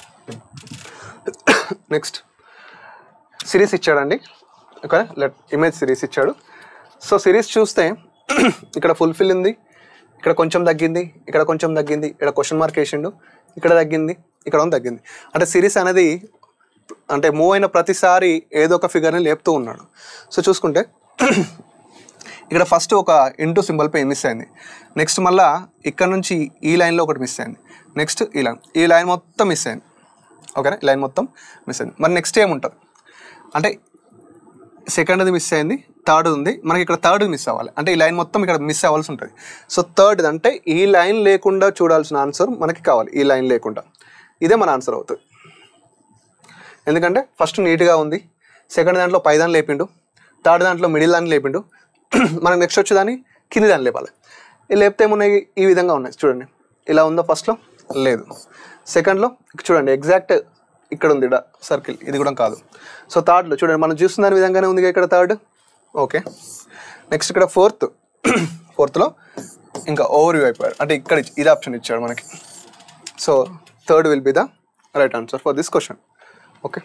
నెక్స్ట్ సిరీస్ ఇచ్చాడండి ఓకే లెట్ ఇమేజ్ సిరీస్ ఇచ్చాడు సో సిరీస్ చూస్తే ఇక్కడ ఫుల్ఫిల్ ఉంది ఇక్కడ కొంచెం తగ్గింది ఇక్కడ కొంచెం తగ్గింది ఇక్కడ క్వశ్చన్ మార్క్ వేసిండు ఇక్కడ తగ్గింది ఇక్కడ ఉంది తగ్గింది అంటే సిరీస్ అనేది అంటే మూవ్ అయిన ప్రతిసారి ఏదో ఒక ఫిగర్ని లేపుతూ ఉన్నాడు సో చూసుకుంటే ఇక్కడ ఫస్ట్ ఒక ఇంటూ సింబల్ పై మిస్ అయింది నెక్స్ట్ మళ్ళా ఇక్కడ నుంచి ఈ లైన్లో ఒకటి మిస్ అయింది నెక్స్ట్ ఈ లైన్ ఈ లైన్ మొత్తం మిస్ అయింది ఓకేనా ఈ లైన్ మొత్తం మిస్ అయింది మరి నెక్స్ట్ ఏముంటుంది అంటే సెకండ్ది మిస్ అయింది థర్డ్ ఉంది మనకి ఇక్కడ థర్డ్ మిస్ అవ్వాలి అంటే ఈ లైన్ మొత్తం ఇక్కడ మిస్ అవ్వాల్సి ఉంటుంది సో థర్డ్ అంటే ఈ లైన్ లేకుండా చూడాల్సిన ఆన్సర్ మనకి కావాలి ఈ లైన్ లేకుండా ఇదే మన ఆన్సర్ అవుతుంది ఎందుకంటే ఫస్ట్ నీట్గా ఉంది సెకండ్ దాంట్లో పై దాన్ని లేపిండు థర్డ్ దాంట్లో మిడిల్ దాన్ని లేపిండు మనకి నెక్స్ట్ వచ్చేదాన్ని కింది దాన్ని లేపాలి ఈ లేపితే ఏమున్నాయి ఈ విధంగా ఉన్నాయి చూడండి ఇలా ఉందో ఫస్ట్లో లేదు సెకండ్లో చూడండి ఎగ్జాక్ట్ ఇక్కడ ఉంది ఇక్కడ సర్కిల్ ఇది కూడా కాదు సో థర్డ్లో చూడండి మనం చూస్తున్న దాని విధంగానే ఉంది ఇక్కడ థర్డ్ ఓకే నెక్స్ట్ ఇక్కడ ఫోర్త్ ఫోర్త్లో ఇంకా ఓవర్ వ్యూ అయిపోయారు అంటే ఇక్కడ ఇచ్- ఇది ఆప్షన్ ఇచ్చాడు మనకి so third will be the right answer for this question okay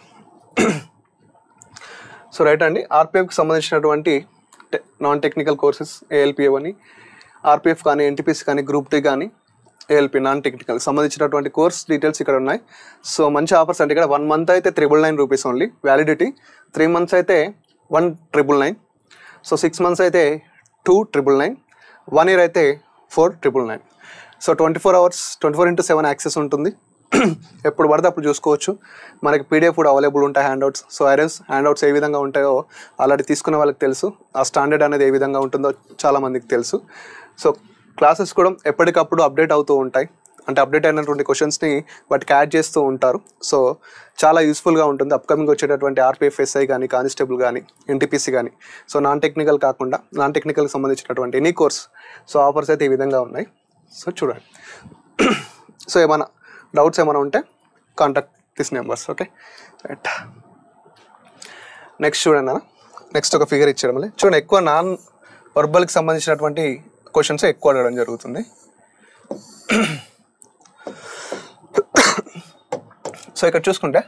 so right అండి ఆర్పిఎఫ్కి సంబంధించినటువంటి నాన్ టెక్నికల్ కోర్సెస్ ఏఎల్పిఎఫ్ అని ఆర్పిఎఫ్ కానీ ఎన్టీపీసీ కానీ గ్రూప్ టీ కానీ ఏఎల్పి నాన్ టెక్నికల్ సంబంధించినటువంటి కోర్స్ డీటెయిల్స్ ఇక్కడ ఉన్నాయి సో మంచి ఆఫర్స్ అంటే ఇక్కడ వన్ మంత్ అయితే triple nine rupees only validity three months అయితే one triple nine so six months అయితే two triple nine one year అయితే four triple nine so twenty four hours twenty four into seven access ఉంటుంది ఎప్పుడు పడితే అప్పుడు చూసుకోవచ్చు మనకి పీడిఎఫ్ కూడా అవైలబుల్ ఉంటాయి హ్యాండ్అవుట్స్ సో ఐరస్ హ్యాండ్అవుట్స్ ఏ విధంగా ఉంటాయో ఆల్రెడీ తీసుకున్న వాళ్ళకి తెలుసు ఆ స్టాండర్డ్ అనేది ఏ విధంగా ఉంటుందో చాలా మందికి తెలుసు సో క్లాసెస్ కూడా ఎప్పటికప్పుడు అప్డేట్ అవుతూ ఉంటాయి అంటే అప్డేట్ అయినటువంటి క్వశ్చన్స్ని వాటికి యాడ్ చేస్తూ ఉంటారు సో చాలా యూస్ఫుల్గా ఉంటుంది అప్కమింగ్ వచ్చేటటువంటి ఆర్పిఎఫ్ఎస్ఐ కానీ కానిస్టేబుల్ కానీ ఎన్టీపీసీ కానీ సో నాన్ టెక్నికల్ కాకుండా నాన్ టెక్నికల్కి సంబంధించినటువంటి ఎనీ కోర్స్ సో ఆఫర్స్ అయితే ఈ విధంగా ఉన్నాయి సో చూడండి సో ఏమైనా డౌట్స్ ఏమైనా ఉంటే contact this numbers okay right next చూడండి అన్న నెక్స్ట్ ఒక ఫిగర్ ఇచ్చాడు మళ్ళీ చూడండి ఎక్కువ నాన్ వర్బల్కి సంబంధించినటువంటి క్వశ్చన్స్ ఎక్కువ అడగడం జరుగుతుంది సో ఇక్కడ చూసుకుంటే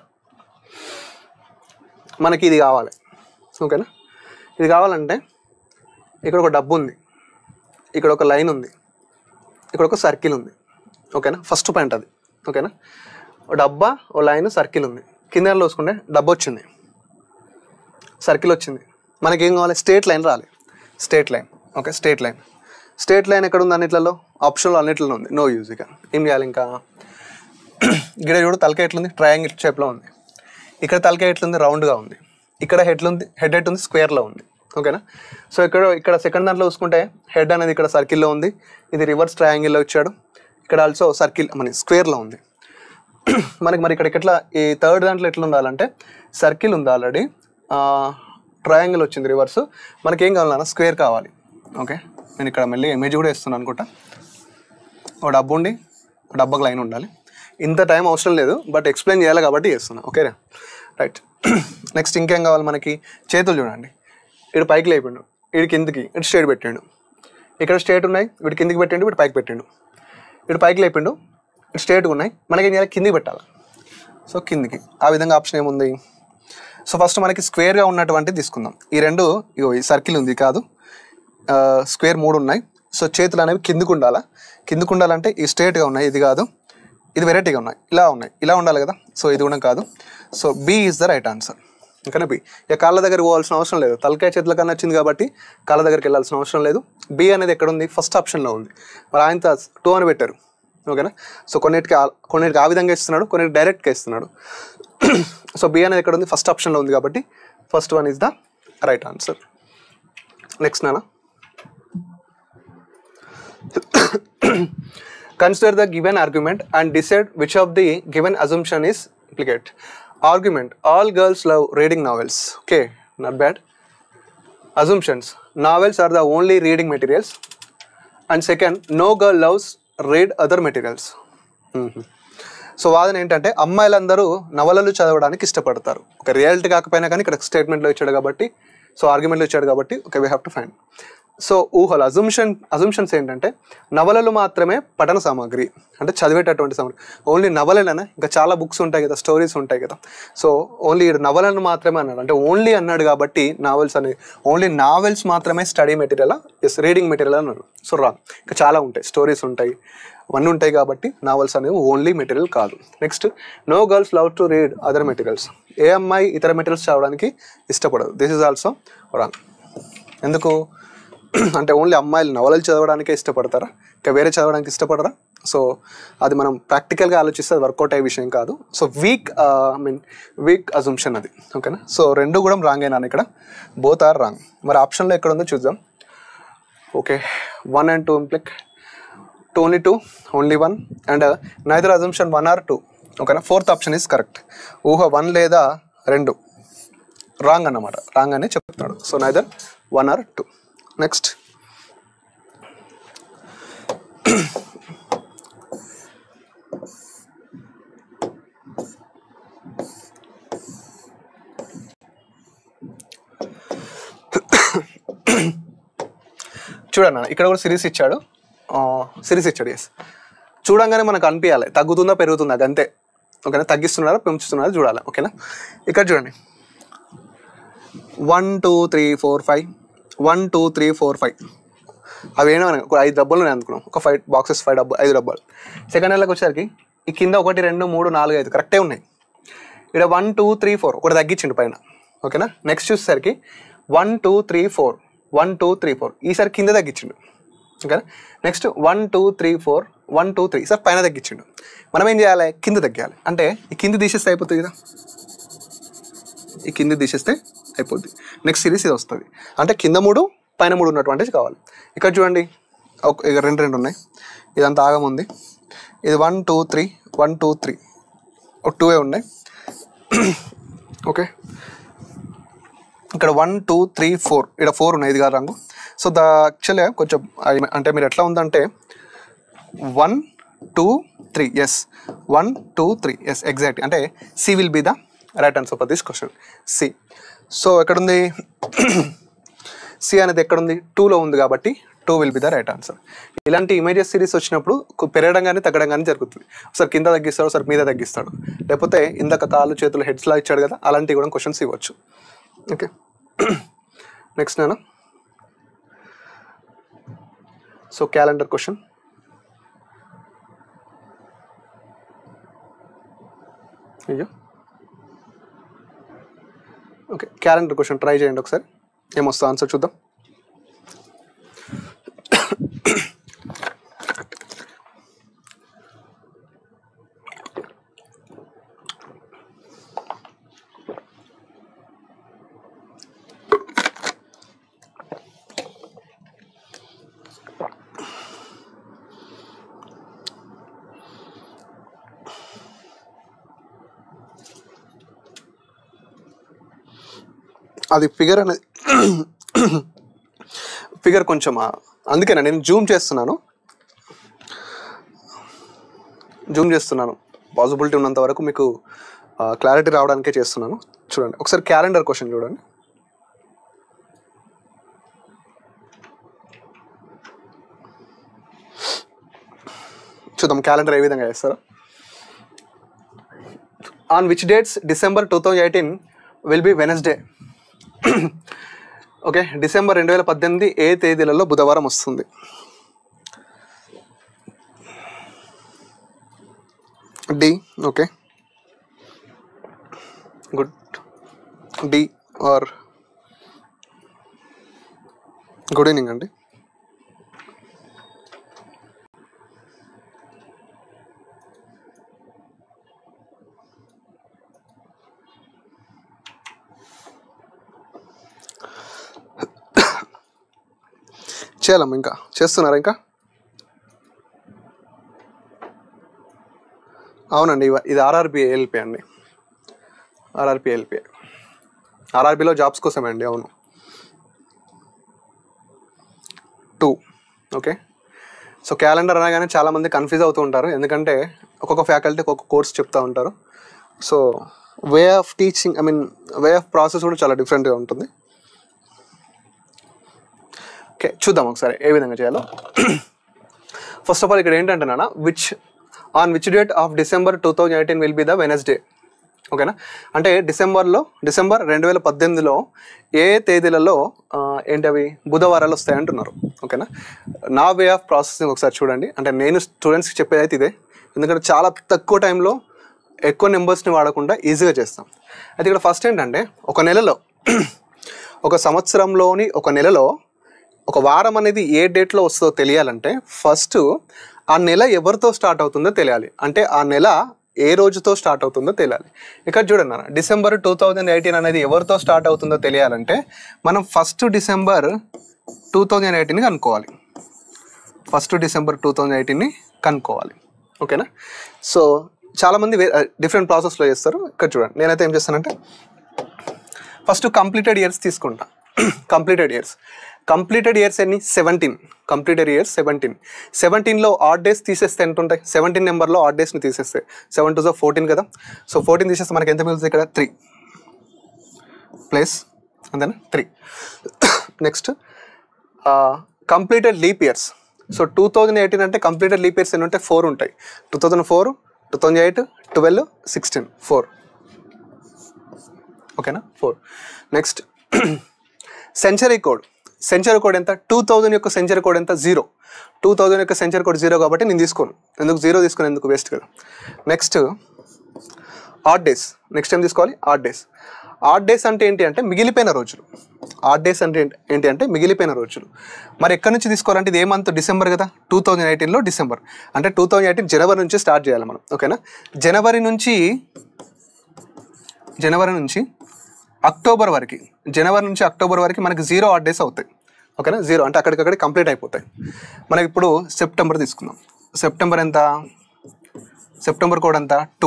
మనకి ఇది కావాలి ఓకేనా ఇది కావాలంటే ఇక్కడ ఒక డబ్బు ఉంది ఇక్కడ ఒక లైన్ ఉంది ఇక్కడ ఒక సర్కిల్ ఉంది ఓకేనా ఫస్ట్ పాయింట్ అది ఓకేనా ఓ డబ్బా ఓ లైన్ సర్కిల్ ఉంది కింద చూసుకుంటే డబ్బు వచ్చింది సర్కిల్ వచ్చింది మనకి ఏం కావాలి స్టేట్ లైన్ రాలి state line okay state line state line ఎక్కడ ఉంది అన్నిట్లలో ఆప్షన్లో అన్నిట్లలో ఉంది నో యూజ్ ఇక ఏం చేయాలి ఇంకా గిడ చూడు తలకాయ ఎట్లుంది ట్రయాంగిల్ షేప్లో ఉంది ఇక్కడ తలకాయ ఎట్లుంది రౌండ్గా ఉంది ఇక్కడ హెడ్ ఉంది హెడ్ హెడ్ ఉంది స్క్వేర్లో ఉంది ఓకేనా సో ఇక్కడ ఇక్కడ సెకండ్ దాంట్లో చూసుకుంటే హెడ్ అనేది ఇక్కడ సర్కిల్లో ఉంది ఇది రివర్స్ ట్రయాంగిల్లో ఇచ్చాడు ఇక్కడ ఆల్సో సర్కిల్ మన స్క్వేర్లో ఉంది మనకి మరి ఇక్కడ ఎట్లా ఈ థర్డ్ దాంట్లో ఎట్లా ఉండాలంటే సర్కిల్ ఉంది ఆల్రెడీ ట్రయాంగిల్ వచ్చింది రివర్స్ మనకి ఏం కావాలన్నా స్క్వేర్ కావాలి ఓకే నేను ఇక్కడ మళ్ళీ ఇమేజ్ కూడా ఇస్తున్నాను అనుకుంటా ఒక డబ్బు ఉండి ఒక డబ్బాకి లైన్ ఉండాలి ఇంత టైం అవసరం లేదు బట్ ఎక్స్ప్లెయిన్ చేయాలి కాబట్టి చేస్తున్నా ఓకేనా రైట్ నెక్స్ట్ ఇంకేం కావాలి మనకి చేతులు చూడండి ఇటు పైకి లేపిండు ఇటు కిందికి ఇటు స్ట్రేట్ పెట్టిండు ఇక్కడ స్ట్రేట్ ఉన్నాయి వీటి కిందికి పెట్టిండు వీటి పైకి పెట్టిండు ఇటు పైకి లేపిండు ఇటు స్ట్రేట్గా ఉన్నాయి మనకి ఏం చేయాలి కిందికి పెట్టాలి సో కిందికి ఆ విధంగా ఆప్షన్ ఏముంది సో ఫస్ట్ మనకి స్క్వేర్గా ఉన్నటువంటిది తీసుకుందాం ఈ రెండు ఇగో ఈ సర్కిల్ ఉంది కాదు స్క్వేర్ మూడు ఉన్నాయి సో చేతులు అనేవి కిందికి ఉండాలా కిందికి ఉండాలంటే ఈ స్ట్రేట్గా ఉన్నాయి ఇది కాదు ఇది వెరైటీగా ఉన్నాయి ఇలా ఉన్నాయి ఇలా ఉండాలి కదా సో ఇది కూడా కాదు so B is the right answer ఇంకా బి ఇక కాళ్ళ దగ్గరికి పోవాల్సిన అవసరం లేదు తలకాయ చేతుల కన్నా వచ్చింది కాబట్టి కాళ్ళ దగ్గరికి వెళ్ళాల్సిన అవసరం లేదు బి అనేది ఎక్కడ ఉంది ఫస్ట్ ఆప్షన్లో ఉంది మరి ఆయన టూ అని పెట్టారు ఓకేనా సో కొన్నిటికి ఆ- కొన్నిటికి ఆ విధంగా ఇస్తున్నాడు కొన్నిటికి డైరెక్ట్గా ఇస్తున్నాడు సో బి అనేది ఎక్కడ ఉంది ఫస్ట్ ఆప్షన్లో ఉంది కాబట్టి first one is the right answer next నానా Consider the given argument and decide which of the given assumption is implicate. Argument All girls love reading novels. Okay, not bad. Assumptions Novels are the only reading materials. And second, no girl loves read other materials. Mhm. So వాదన ఏంటంటే అమ్మాయిలందరూ నవలలు చదవడానికి ఇష్టపడతారు ఒక రియాలిటీ కాకపోయినా కానీ ఇక్కడ స్టేట్మెంట్లో ఇచ్చాడు కాబట్టి సో ఆర్గ్యుమెంట్లో ఇచ్చాడు కాబట్టి okay we have to find so ఊహలు అజంప్షన్ అజంప్షన్స్ ఏంటంటే నవలలు మాత్రమే పఠన సామాగ్రి అంటే చదివేటటువంటి సామాగ్రి ఓన్లీ నవలలనే ఇంకా చాలా బుక్స్ ఉంటాయి కదా స్టోరీస్ ఉంటాయి కదా సో ఓన్లీ నవలను మాత్రమే అన్నాడు అంటే ఓన్లీ అన్నాడు కాబట్టి నావెల్స్ అనేది ఓన్లీ నావెల్స్ మాత్రమే study material as reading material అన్నాడు సో రాంగ్ ఇంకా చాలా ఉంటాయి స్టోరీస్ ఉంటాయి అవన్నీ ఉంటాయి కాబట్టి నావల్స్ అనేవి ఓన్లీ మెటీరియల్ కాదు next no girls love to read other materials ఏ అమ్మాయి ఇతర మెటీరియల్స్ చదవడానికి ఇష్టపడదు దిస్ ఇస్ ఆల్సో రాంగ్ ఎందుకు అంటే ఓన్లీ అమ్మాయిలు నవలలు చదవడానికే ఇష్టపడతారా ఇంకా వేరే చదవడానికి ఇష్టపడరా సో అది మనం ప్రాక్టికల్గా ఆలోచిస్తే అది వర్కౌట్ అయ్యే విషయం కాదు so weak I mean weak assumption అది ఓకేనా సో రెండు కూడా రాంగ్ అయినా ఇక్కడ బోత్ ఆర్ రాంగ్ మరి ఆప్షన్లో ఎక్కడ ఉందో చూద్దాం okay one and two implicit two only two only one and neither assumption one or two ఓకేనా ఫోర్త్ ఆప్షన్ ఈజ్ కరెక్ట్ ఊహ వన్ లేదా రెండు రాంగ్ అన్నమాట రాంగ్ అని చెప్తున్నాడు so neither one or two next చూడన్న ఇక్కడ కూడా సిరీస్ ఇచ్చాడు సిరీస్ ఇచ్చాడు ఎస్ చూడంగానే మనకు అనిపించాలి తగ్గుతుందా పెరుగుతుందా అది అంతే ఓకేనా తగ్గిస్తున్నారా పెంచుతున్నారా చూడాలి ఓకేనా ఇక్కడ చూడండి one two three four five one two three four five అవి ఏమైనా ఒక ఐదు డబ్బాలు ఉన్నాయి అనుకున్నాం ఒక ఫైవ్ బాక్సెస్ ఫైవ్ డబ్బా ఐదు డబ్బాలు సెకండ్ నెలకు వచ్చేసరికి ఈ కింద ఒకటి రెండు మూడు నాలుగు ఐదు కరెక్టే ఉన్నాయి ఇక్కడ వన్ టూ త్రీ ఫోర్ ఒకటి తగ్గించిండు పైన ఓకేనా నెక్స్ట్ చూసేసరికి one two three four one two three four ఈసారి కింద తగ్గించిండు ఓకేనా next one two three four one two three sir పైన తగ్గించిండు మనం ఏం చేయాలి కింద తగ్గాలి అంటే ఈ కింద తీసేస్తే అయిపోతుంది కదా ఈ కింద తీసేస్తే అయిపోద్ది నెక్స్ట్ సిరీస్ ఇది వస్తుంది అంటే కింద మూడు పైన మూడు ఉన్నటువంటిది కావాలి ఇక్కడ చూడండి ఒక ఇక రెండు రెండు ఉన్నాయి ఇదంతా ఆగం ఉంది ఇది one two three one two three ఒక టూ ఉన్నాయి ఓకే ఇక్కడ వన్ టూ త్రీ ఫోర్ ఇక్కడ ఫోర్ ఉన్నాయి ఇది కాదు రంగు సో ద యాక్చువల్గా కొంచెం I- అంటే మీరు ఎట్లా ఉందంటే one two three yes one two three yes exact అంటే C will be the right answer for this question C so ఎక్కడుంది సి అనేది ఎక్కడుంది టూలో ఉంది కాబట్టి two will be the right answer ఇలాంటి ఇమేజెస్ సిరీస్ వచ్చినప్పుడు కు- పెరగడం కానీ తగ్గడం కానీ జరుగుతుంది ఒకసారి కింద తగ్గిస్తాడు ఒకసారి మీద తగ్గిస్తాడు లేకపోతే ఇందాక కాళ్ళు చేతులు హెడ్స్లా ఇచ్చాడు కదా అలాంటివి కూడా క్వశ్చన్స్ ఇవ్వచ్చు ఓకే నెక్స్ట్ నేను సో క్యాలెండర్ క్వశ్చన్ అయ్యో ఓకే క్యాలెండర్ క్వశ్చన్ ట్రై చేయండి ఒకసారి ఏమొస్తా ఆన్సర్ చూద్దాం అది ఫిగర్ అనేది ఫిగర్ కొంచెం ఆ, అందుకేనా నేను జూమ్ చేస్తున్నాను జూమ్ చేస్తున్నాను పాసిబిలిటీ ఉన్నంత వరకు మీకు క్లారిటీ రావడానికే చేస్తున్నాను చూడండి ఒకసారి క్యాలెండర్ క్వశ్చన్ చూడండి చూద్దాం క్యాలెండర్ ఏ విధంగా చేస్తారో on which dates December two thousand eighteen will be Wednesday okay December రెండు వేల పద్దెనిమిది ఏ తేదీలలో బుధవారం వస్తుంది D okay good D R good evening అండి చేయాలమ్మా ఇంకా చేస్తున్నారా ఇంకా అవునండి ఇవ- ఇది ఆర్ఆర్బి ఎల్పి అండి ఆర్ఆర్బి ఎల్పి ఆర్ఆర్బిలో జాబ్స్ కోసమే అండి అవును టూ ఓకే సో క్యాలెండర్ అనగానే చాలామంది కన్ఫ్యూజ్ అవుతూ ఉంటారు ఎందుకంటే ఒక్కొక్క ఫ్యాకల్టీ ఒక్కొక్క కోర్స్ చెప్తూ ఉంటారు so way of teaching I mean way of process కూడా చాలా డిఫరెంట్గా ఉంటుంది ఓకే చూద్దాం ఒకసారి ఏ విధంగా చేయాలో ఫస్ట్ ఆఫ్ ఆల్ ఇక్కడ ఏంటంటే నాన్న which on which date of December two thousand eighteen will be the Wednesday ఓకేనా అంటే డిసెంబర్లో డిసెంబర్ రెండు వేల పద్దెనిమిదిలో ఏ తేదీలలో ఆ, ఏంటి అవి బుధవారాలు వస్తాయి అంటున్నారు ఓకేనా నా వే ఆఫ్ ప్రాసెసింగ్ ఒకసారి చూడండి అంటే నేను స్టూడెంట్స్కి చెప్పేది అయితే ఇదే ఎందుకంటే చాలా తక్కువ టైంలో ఎక్కువ నెంబర్స్ని వాడకుండా ఈజీగా చేస్తాం అయితే ఇక్కడ ఫస్ట్ ఏంటంటే ఒక నెలలో ఒక సంవత్సరంలోని ఒక నెలలో ఒక వారం అనేది ఏ డేట్లో వస్తుందో తెలియాలంటే ఫస్ట్ ఆ నెల ఎవరితో స్టార్ట్ అవుతుందో తెలియాలి అంటే ఆ నెల ఏ రోజుతో స్టార్ట్ అవుతుందో తెలియాలి ఇక్కడ చూడండి అన్న డిసెంబర్ టూ థౌజండ్ ఎయిటీన్ అనేది ఎవరితో స్టార్ట్ అవుతుందో తెలియాలంటే మనం first December two thousand eighteen కనుక్కోవాలి ఫస్ట్ డిసెంబర్ టూ థౌజండ్ ఎయిటీన్ని కనుక్కోవాలి ఓకేనా సో చాలామంది డిఫరెంట్ ప్రాసెస్లో చేస్తారు ఇక్కడ చూడండి నేనైతే ఏం చేస్తానంటే ఫస్ట్ కంప్లీటెడ్ ఇయర్స్ తీసుకుంటా కంప్లీటెడ్ ఇయర్స్ కంప్లీటెడ్ ఇయర్స్ ఎన్ని సెవెంటీన్ కంప్లీటెడ్ ఇయర్స్ సెవెంటీన్ సెవెంటీన్లో ఆడ్ డేస్ తీసేస్తే ఎంత ఉంటాయి సెవెంటీన్ నెంబర్లో ఆడ్ డేస్ని తీసేస్తే సెవెన్ టూ జో ఫోర్టీన్ కదా సో ఫోర్టీన్ తీసేస్తే మనకి ఎంత మిగులుతుంది ఇక్కడ త్రీ ప్లస్ అంతేనా three next completed leap years so two thousand eighteen అంటే కంప్లీటెడ్ లీప్ ఇయర్స్ ఎన్ని ఉంటాయి ఫోర్ ఉంటాయి two thousand four two thousand eight twelve sixteen four ఓకేనా four next century code century code ఎంత టూ థౌజండ్ యొక్క సెంచరీ కోడ్ ఎంత జీరో టూ థౌజండ్ యొక్క సెంచరీ కోడ్ జీరో కాబట్టి నేను తీసుకోను ఎందుకు జీరో తీసుకుని ఎందుకు వేస్ట్ కదా నెక్స్ట్ ఆడ్ డేస్ నెక్స్ట్ ఏం తీసుకోవాలి ఆడ్ డేస్ ఆడ్ డేస్ అంటే ఏంటి అంటే మిగిలిపోయిన రోజులు ఆడ్ డేస్ అంటే ఏంటి- ఏంటి అంటే మిగిలిపోయిన రోజులు మరి ఎక్కడి నుంచి తీసుకోవాలంటే ఇది ఏ మంత్ డిసెంబర్ కదా టూ థౌజండ్ ఎయిటీన్లో డిసెంబర్ అంటే టూ థౌజండ్ ఎయిటీన్ జనవరి నుంచి స్టార్ట్ చేయాలి మనం ఓకేనా జనవరి నుంచి జనవరి నుంచి అక్టోబర్ వరకు జనవరి నుంచి అక్టోబర్ వరకు మనకి జీరో ఆడ్ డేస్ అవుతాయి ఓకేనా జీరో అంటే అక్కడికక్కడ కంప్లీట్ అయిపోతాయి మనకి ఇప్పుడు సెప్టెంబర్ తీసుకుందాం సెప్టెంబర్ ఎంత సెప్టెంబర్ కోడ్ ఎంత టూ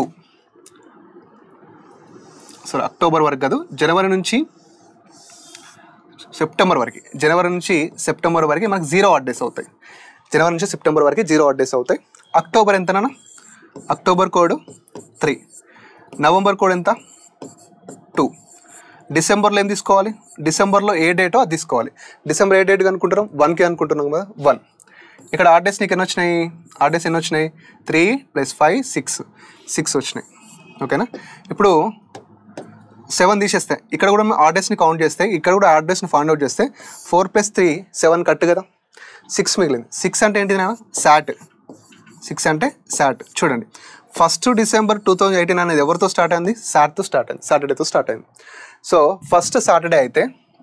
సరే అక్టోబర్ వరకు కాదు జనవరి నుంచి సెప్టెంబర్ వరకు జనవరి నుంచి సెప్టెంబర్ వరకు మనకి జీరో ఆడ్ డేస్ అవుతాయి జనవరి నుంచి సెప్టెంబర్ వరకు జీరో ఆడ్ డేస్ అవుతాయి అక్టోబర్ ఎంతనా October code three November code ఎంత టూ డిసెంబర్లో ఏం తీసుకోవాలి డిసెంబర్లో ఏ డేటో అది తీసుకోవాలి డిసెంబర్ ఏ డేట్ అనుకుంటున్నాం వన్కి అనుకుంటున్నాం కదా వన్ ఇక్కడ ఆర్ డేస్ నీకు ఎన్ని వచ్చినాయి ఆర్ డేస్ ఎన్ని వచ్చినాయి three plus five six six వచ్చినాయి ఓకేనా ఇప్పుడు సెవెన్ తీసేస్తే ఇక్కడ కూడా ఆర్డర్స్ని కౌంట్ చేస్తే ఇక్కడ కూడా ఆర్డర్స్ని ఫైండ్ అవుట్ చేస్తే four plus three seven cut కదా సిక్స్ మిగిలింది సిక్స్ అంటే ఏంటి నాన్న శాట్ సిక్స్ అంటే శాట్ చూడండి first December two thousand eighteen అనేది ఎవరితో స్టార్ట్ అయింది సాట్తో స్టార్ట్ అయింది సాటర్డేతో స్టార్ట్ అయింది సో ఫస్ట్ సాటర్డే అయితే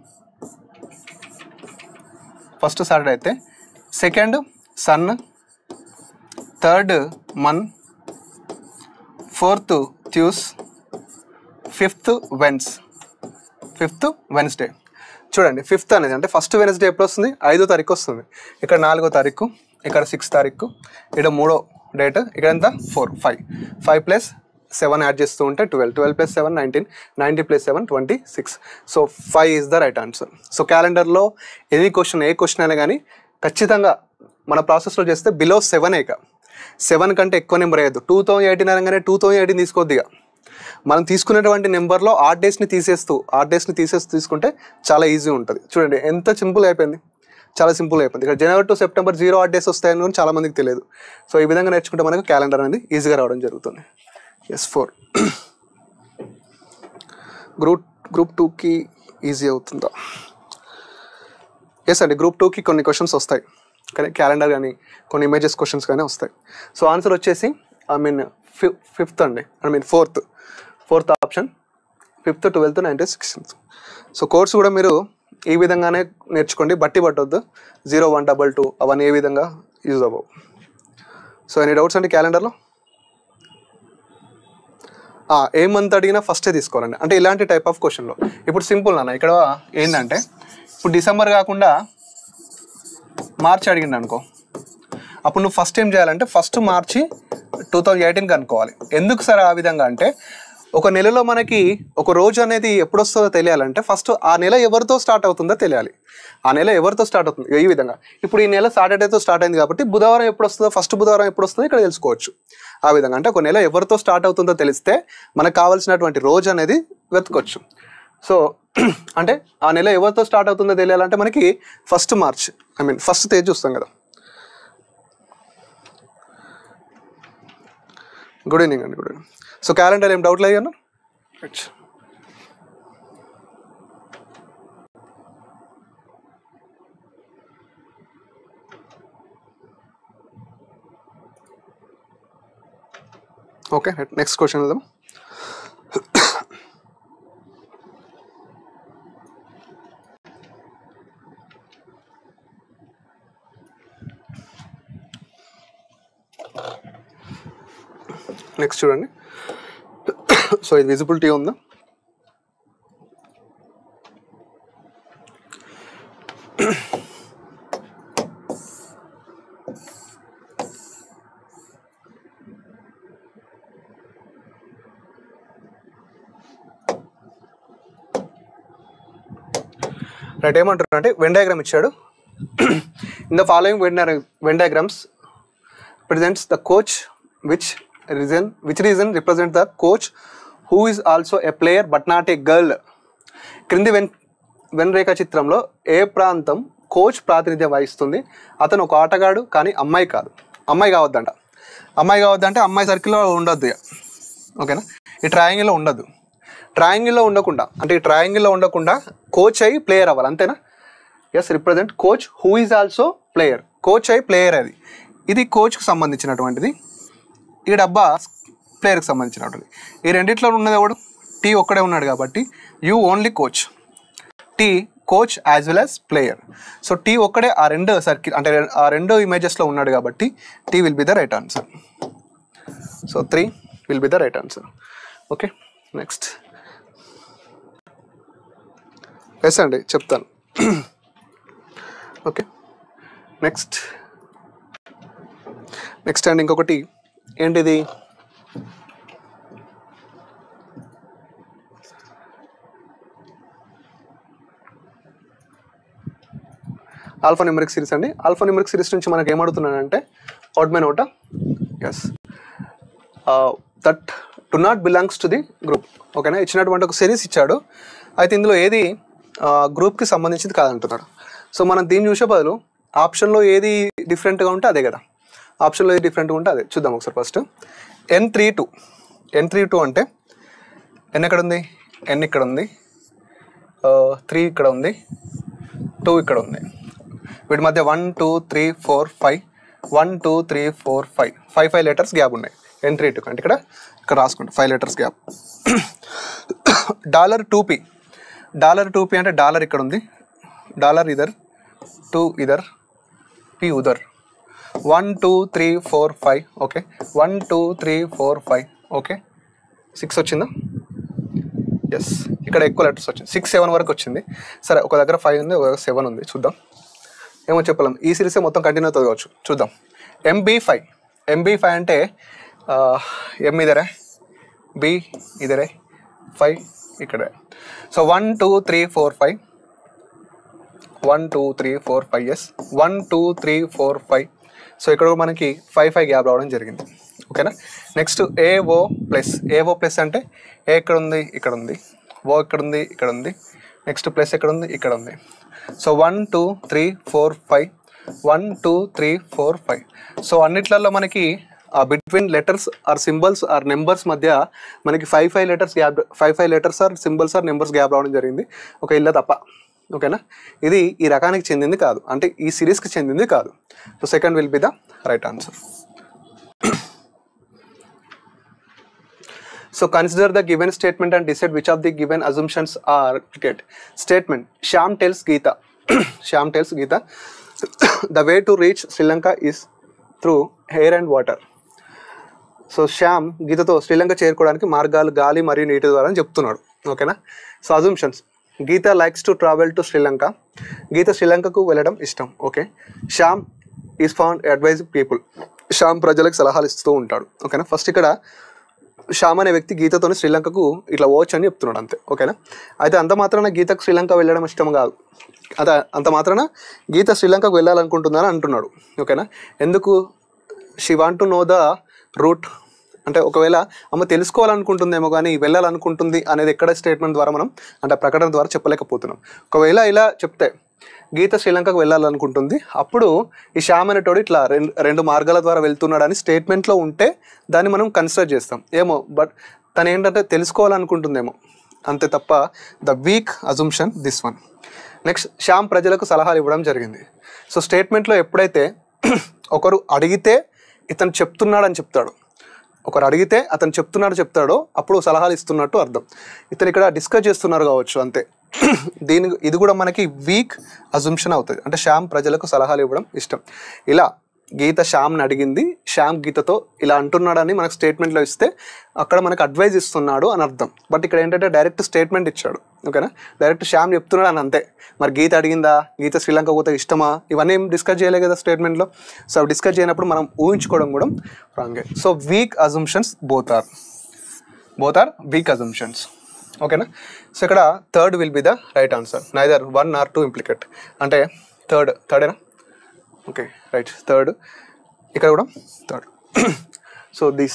ఫస్ట్ సాటర్డే అయితే second Sun third Mon fourth Tues fifth Wednes fifth Wednesday చూడండి ఫిఫ్త్ అనేది అంటే ఫస్ట్ వెన్స్డే ఎప్పుడు వస్తుంది ఐదో తారీఖు వస్తుంది ఇక్కడ నాలుగో తారీఖు ఇక్కడ సిక్స్ తారీఖు ఇక్కడ మూడో డేట్ ఇక్కడ ఎంత four five five plus seven add చేస్తూ ఉంటే twelve twelve plus seven nineteen ninety plus seven twenty six so five is the right answer so క్యాలెండర్లో ఎనీ క్వశ్చన్ ఏ క్వశ్చన్ అయినా కానీ ఖచ్చితంగా మన ప్రాసెస్లో చేస్తే బిలో సెవెన్ ఏక సెవెన్ కంటే ఎక్కువ నెంబర్ అయ్యదు టూ థౌజండ్ ఎయిటీన్ అనగానే టూ థౌజండ్ ఎయిటీన్ తీసుకోవద్దు ఇక మనం తీసుకునేటువంటి నెంబర్లో ఆర్ట్ డేస్ని తీసేస్తూ ఆర్ట్ డేస్ని తీసేస్తూ తీసుకుంటే చాలా ఈజీ ఉంటుంది చూడండి ఎంత సింపుల్ అయిపోయింది చాలా సింపుల్ అయిపోయింది ఇక్కడ జనవరి to September zero odd days వస్తాయని కూడా చాలా మందికి తెలియదు సో ఈ విధంగా నేర్చుకుంటే మనకు క్యాలెండర్ అనేది ఈజీగా రావడం జరుగుతుంది ఎస్ ఫోర్ గ్రూప్ గ్రూప్ టూకి ఈజీ అవుతుందా ఎస్ అండి గ్రూప్ టూకి కొన్ని క్వశ్చన్స్ వస్తాయి కానీ క్యాలెండర్ కానీ కొన్ని ఇమేజెస్ క్వశ్చన్స్ కానీ వస్తాయి సో ఆన్సర్ వచ్చేసి ఐ మీన్ ఫి ఫిఫ్త్ అండి I mean fourth fourth option fifth twelfth nineteen sixteenth so course కూడా మీరు ఈ విధంగానే నేర్చుకోండి బట్టి పట్టొద్దు జీరో వన్ డబల్ టూ అవన్నీ ఏ విధంగా యూజ్ అవ్వవు సో ఎనీ డౌట్స్ అండి క్యాలెండర్లో ఏ మంత్ అడిగినా ఫస్టే తీసుకోవాలండి అంటే ఇలాంటి టైప్ ఆఫ్ క్వశ్చన్లో ఇప్పుడు సింపుల్ నాన్న ఇక్కడ ఏంటంటే ఇప్పుడు డిసెంబర్ కాకుండా మార్చి అడిగిండు అనుకో అప్పుడు నువ్వు ఫస్ట్ ఏం చేయాలంటే ఫస్ట్ మార్చి టూ థౌజండ్ ఎయిటీన్కి అనుకోవాలి ఎందుకు సార్ ఆ విధంగా అంటే ఒక నెలలో మనకి ఒక రోజు అనేది ఎప్పుడు వస్తుందో తెలియాలంటే ఫస్ట్ ఆ నెల ఎవరితో స్టార్ట్ అవుతుందో తెలియాలి ఆ నెల ఎవరితో స్టార్ట్ అవుతుంది ఈ విధంగా ఇప్పుడు ఈ నెల సాటర్డేతో స్టార్ట్ అయింది కాబట్టి బుధవారం ఎప్పుడు వస్తుందో ఫస్ట్ బుధవారం ఎప్పుడు వస్తుందో ఇక్కడ తెలుసుకోవచ్చు ఆ విధంగా అంటే ఒక నెల ఎవరితో స్టార్ట్ అవుతుందో తెలిస్తే మనకు కావాల్సినటువంటి రోజు అనేది వెతుకోవచ్చు సో అంటే ఆ నెల ఎవరితో స్టార్ట్ అవుతుందో తెలియాలంటే మనకి first March I mean first తేజ్ చూస్తాం కదా గుడ్ ఈవినింగ్ అండి గుడ్ ఈవినింగ్ సో క్యాలెండర్ ఏం డౌట్లు అయ్యాను ఓకే నెక్స్ట్ క్వశ్చన్ వెళ్దాం నెక్స్ట్ చూడండి సో ఇది విజిబిలిటీ ఉందా రైట్ ఏమంటారు అంటే వెన్ డయాగ్రామ్ ఇచ్చాడు in the following Venn Venn diagrams presents the coach which reason which reason represent the coach who is also a player but not a girl క్రింది వెన్ వెన్ రేఖా చిత్రంలో ఏ ప్రాంతం కోచ్ ప్రాతినిధ్యం వహిస్తుంది అతను ఒక ఆటగాడు కానీ అమ్మాయి కాదు అమ్మాయి కావద్దంట అమ్మాయి కావద్దంటే అమ్మాయి సర్కిల్లో ఉండొద్దు ఇక ఓకేనా ఈ ట్రయాంగిల్లో ఉండదు ట్రయాంగిల్లో ఉండకుండా అంటే ఈ ట్రయాంగిల్లో ఉండకుండా కోచ్ అయ్యి ప్లేయర్ అవ్వాలి అంతేనా yes represent coach who is also player coach అయి ప్లేయర్ అది ఇది కోచ్కి సంబంధించినటువంటిది ఈ డబ్బా ప్లేయర్కి సంబంధించినటువంటిది ఈ రెండిట్లో ఉన్నది ఎవడు టీ ఒక్కడే ఉన్నాడు కాబట్టి you only coach T coach as well as player so T ఒక్కడే ఆ రెండు సర్కిల్ అంటే ఆ రెండు ఇమేజెస్లో ఉన్నాడు కాబట్టి T will be the right answer so three will be the right answer okay next yes అండి చెప్తాను ఓకే నెక్స్ట్ నెక్స్ట్ అండ్ ఇంకొకటి ఏంటిది ఆల్ఫా న్యూమరిక్ సిరీస్ అండి ఆల్ఫా న్యూమరిక్ సిరీస్ నుంచి మనకి ఏమడుతున్నానంటే అవుట్ మైన్ అవుటా yes that do not belongs to the group ఓకేనా ఇచ్చినటువంటి ఒక సిరీస్ ఇచ్చాడు అయితే ఇందులో ఏది గ్రూప్కి సంబంధించింది కాదంటున్నాడు సో మనం దీన్ని చూసే బదులు ఆప్షన్లో ఏది డిఫరెంట్గా ఉంటే అదే కదా ఆప్షన్లో ఏది డిఫరెంట్గా ఉంటే అదే చూద్దాం ఒకసారి first N three two N three two అంటే ఎన్ ఎక్కడ ఉంది ఎన్ ఇక్కడ ఉంది త్రీ ఇక్కడ ఉంది టూ ఇక్కడ ఉంది వీటి మధ్య one two three four five one two three four five five five letters gap ఉన్నాయి ఎన్ త్రీ టూ అంటే ఇక్కడ ఇక్కడ రాసుకోండి five letters gap dollar two P dollar two P అంటే డాలర్ ఇక్కడ ఉంది డాలర్ ఇదర్ టూ ఇదర్ పీ ఉదర్ one two three four five okay one two three four five okay six వచ్చిందా ఎస్ ఇక్కడ ఎక్కువ లెటర్స్ వచ్చింది సిక్స్ సెవెన్ వరకు వచ్చింది సరే ఒక దగ్గర ఫైవ్ ఉంది ఒక దగ్గర సెవెన్ ఉంది చూద్దాం ఏమో చెప్పలేం ఈ సిరీస్ మొత్తం కంటిన్యూ అవుతుంది కావచ్చు చూద్దాం ఎంబీ ఫైవ్ ఎంబీ ఫైవ్ అంటే ఎం ఇదరే బి ఇదరే ఫైవ్ ఇక్కడే so one two three four five one two three four five yes one two three four five so ఇక్కడ కూడా మనకి ఫైవ్ ఫైవ్ గ్యాప్ రావడం జరిగింది ఓకేనా next AO plus AO plus అంటే ఏ ఇక్కడ ఉంది ఇక్కడ ఉంది ఓ ఇక్కడ ఉంది ఇక్కడ ఉంది నెక్స్ట్ ప్లస్ ఎక్కడ ఉంది ఇక్కడ ఉంది so one two three four five one two three four five so అన్నిట్లలో మనకి ఆ between letters or symbols or numbers మధ్య మనకి five five letters gap five five letters or symbols or numbers gap రావడం జరిగింది ఒక ఇల్ల తప్ప ఓకేనా ఇది ఈ రకానికి చెందింది కాదు అంటే ఈ సిరీస్కి చెందింది కాదు so second will be the right answer So consider the given statement and decide which of the given assumptions are get. Statement. Shyam tells Geeta. Shyam tells Geeta. the way to reach Sri Lanka is through air and water. So Shyam గీతతో శ్రీలంక చేరుకోవడానికి మార్గాలు గాలి మరియు నీటి ద్వారా అని చెప్తున్నాడు ఓకేనా so assumptions Geeta likes to travel to Sri Lanka Geeta శ్రీలంకకు వెళ్ళడం ఇష్టం okay Shyam is fond advise people Shyam ప్రజలకు సలహాలు ఇస్తూ ఉంటాడు ఓకేనా ఫస్ట్ ఇక్కడ శ్యామ్ అనే వ్యక్తి గీతతోని శ్రీలంకకు ఇట్లా పోవచ్చు అని చెప్తున్నాడు అంతే ఓకేనా అయితే అంత మాత్రాన గీతకు శ్రీలంక వెళ్ళడం ఇష్టం కాదు అదే అంత మాత్రాన గీత శ్రీలంకకు వెళ్ళాలనుకుంటుందని అంటున్నాడు ఓకేనా ఎందుకు she want to know the route అంటే ఒకవేళ అమ్మ తెలుసుకోవాలనుకుంటుందేమో కానీ వెళ్ళాలనుకుంటుంది అనేది ఎక్కడ స్టేట్మెంట్ ద్వారా మనం అంటే ఆ ప్రకటన ద్వారా చెప్పలేకపోతున్నాం ఒకవేళ ఇలా చెప్తే గీత శ్రీలంకకు వెళ్ళాలనుకుంటుంది అప్పుడు ఈ శ్యామ్ అనేటోడు ఇట్లా రెండు రెండు మార్గాల ద్వారా వెళ్తున్నాడని స్టేట్మెంట్లో ఉంటే దాన్ని మనం కన్సిడర్ చేస్తాం ఏమో బట్ తను ఏంటంటే తెలుసుకోవాలనుకుంటుందేమో అంతే తప్ప the weak assumption this one next Shyam ప్రజలకు సలహాలు ఇవ్వడం జరిగింది సో స్టేట్మెంట్లో ఎప్పుడైతే ఒకరు అడిగితే ఇతను చెప్తున్నాడని చెప్తాడు ఒకరు అడిగితే అతను చెప్తున్నాడు చెప్తాడో అప్పుడు సలహాలు ఇస్తున్నట్టు అర్థం ఇతను ఇక్కడ డిస్కస్ చేస్తున్నారు కావచ్చు అంతే దీని ఇది కూడా మనకి వీక్ అజంప్షన్ అవుతుంది అంటే శ్యామ్ ప్రజలకు సలహాలు ఇవ్వడం ఇష్టం ఇలా గీత శ్యామ్ని అడిగింది శ్యామ్ గీతతో ఇలా అంటున్నాడని మనకు స్టేట్మెంట్లో ఇస్తే అక్కడ మనకు అడ్వైజ్ ఇస్తున్నాడు అని అర్థం బట్ ఇక్కడ ఏంటంటే డైరెక్ట్ స్టేట్మెంట్ ఇచ్చాడు ఓకేనా డైరెక్ట్ శ్యామ్ చెప్తున్నాడు అని అంతే మరి గీత అడిగిందా గీత శ్రీలంక పోతే ఇష్టమా ఇవన్నీ ఏం డిస్కస్ చేయలే కదా స్టేట్మెంట్లో సో అవి డిస్కస్ చేయనప్పుడు మనం ఊహించుకోవడం కూడా రాంగే so weak assumptions both are both are weak assumptions ఓకేనా సో ఇక్కడ third will be the right answer neither one or two implicate అంటే థర్డ్ థర్డేనా ఓకే రైట్ థర్డ్ ఇక్కడ కూడా third so these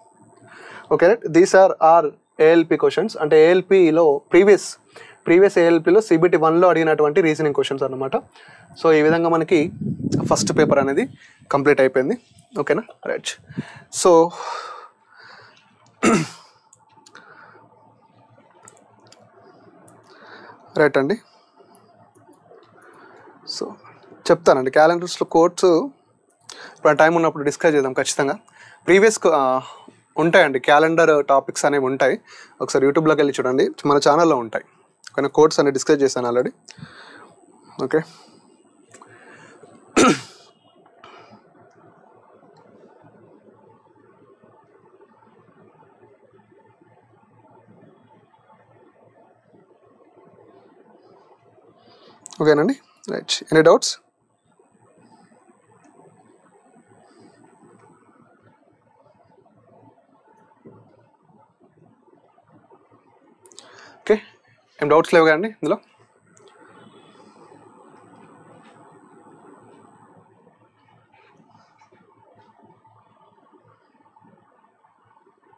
okay right these are are ALP questions అంటే ఏఎల్పిలో ప్రీవియస్ ప్రీవియస్ ఏఎల్పిలో సిబిటి వన్లో అడిగినటువంటి రీజనింగ్ క్వశ్చన్స్ అన్నమాట సో ఈ విధంగా మనకి ఫస్ట్ పేపర్ అనేది కంప్లీట్ అయిపోయింది ఓకేనా రైట్ సో రైట్ అండి సో చెప్తానండి క్యాలెండర్స్లో కోర్ట్స్ ఇప్పుడు టైం ఉన్నప్పుడు డిస్కస్ చేద్దాం ఖచ్చితంగా ప్రీవియస్ ఉంటాయండి క్యాలెండర్ టాపిక్స్ అనేవి ఉంటాయి ఒకసారి యూట్యూబ్లోకి వెళ్ళి చూడండి మన ఛానల్లో ఉంటాయి కానీ కోర్ట్స్ అనేవి డిస్కస్ చేశాను ఆల్రెడీ ఓకే ఓకేనండి రైట్ ఎనీ డౌట్స్ ఓకే ఏం డౌట్స్ లేవు కదండి ఇందులో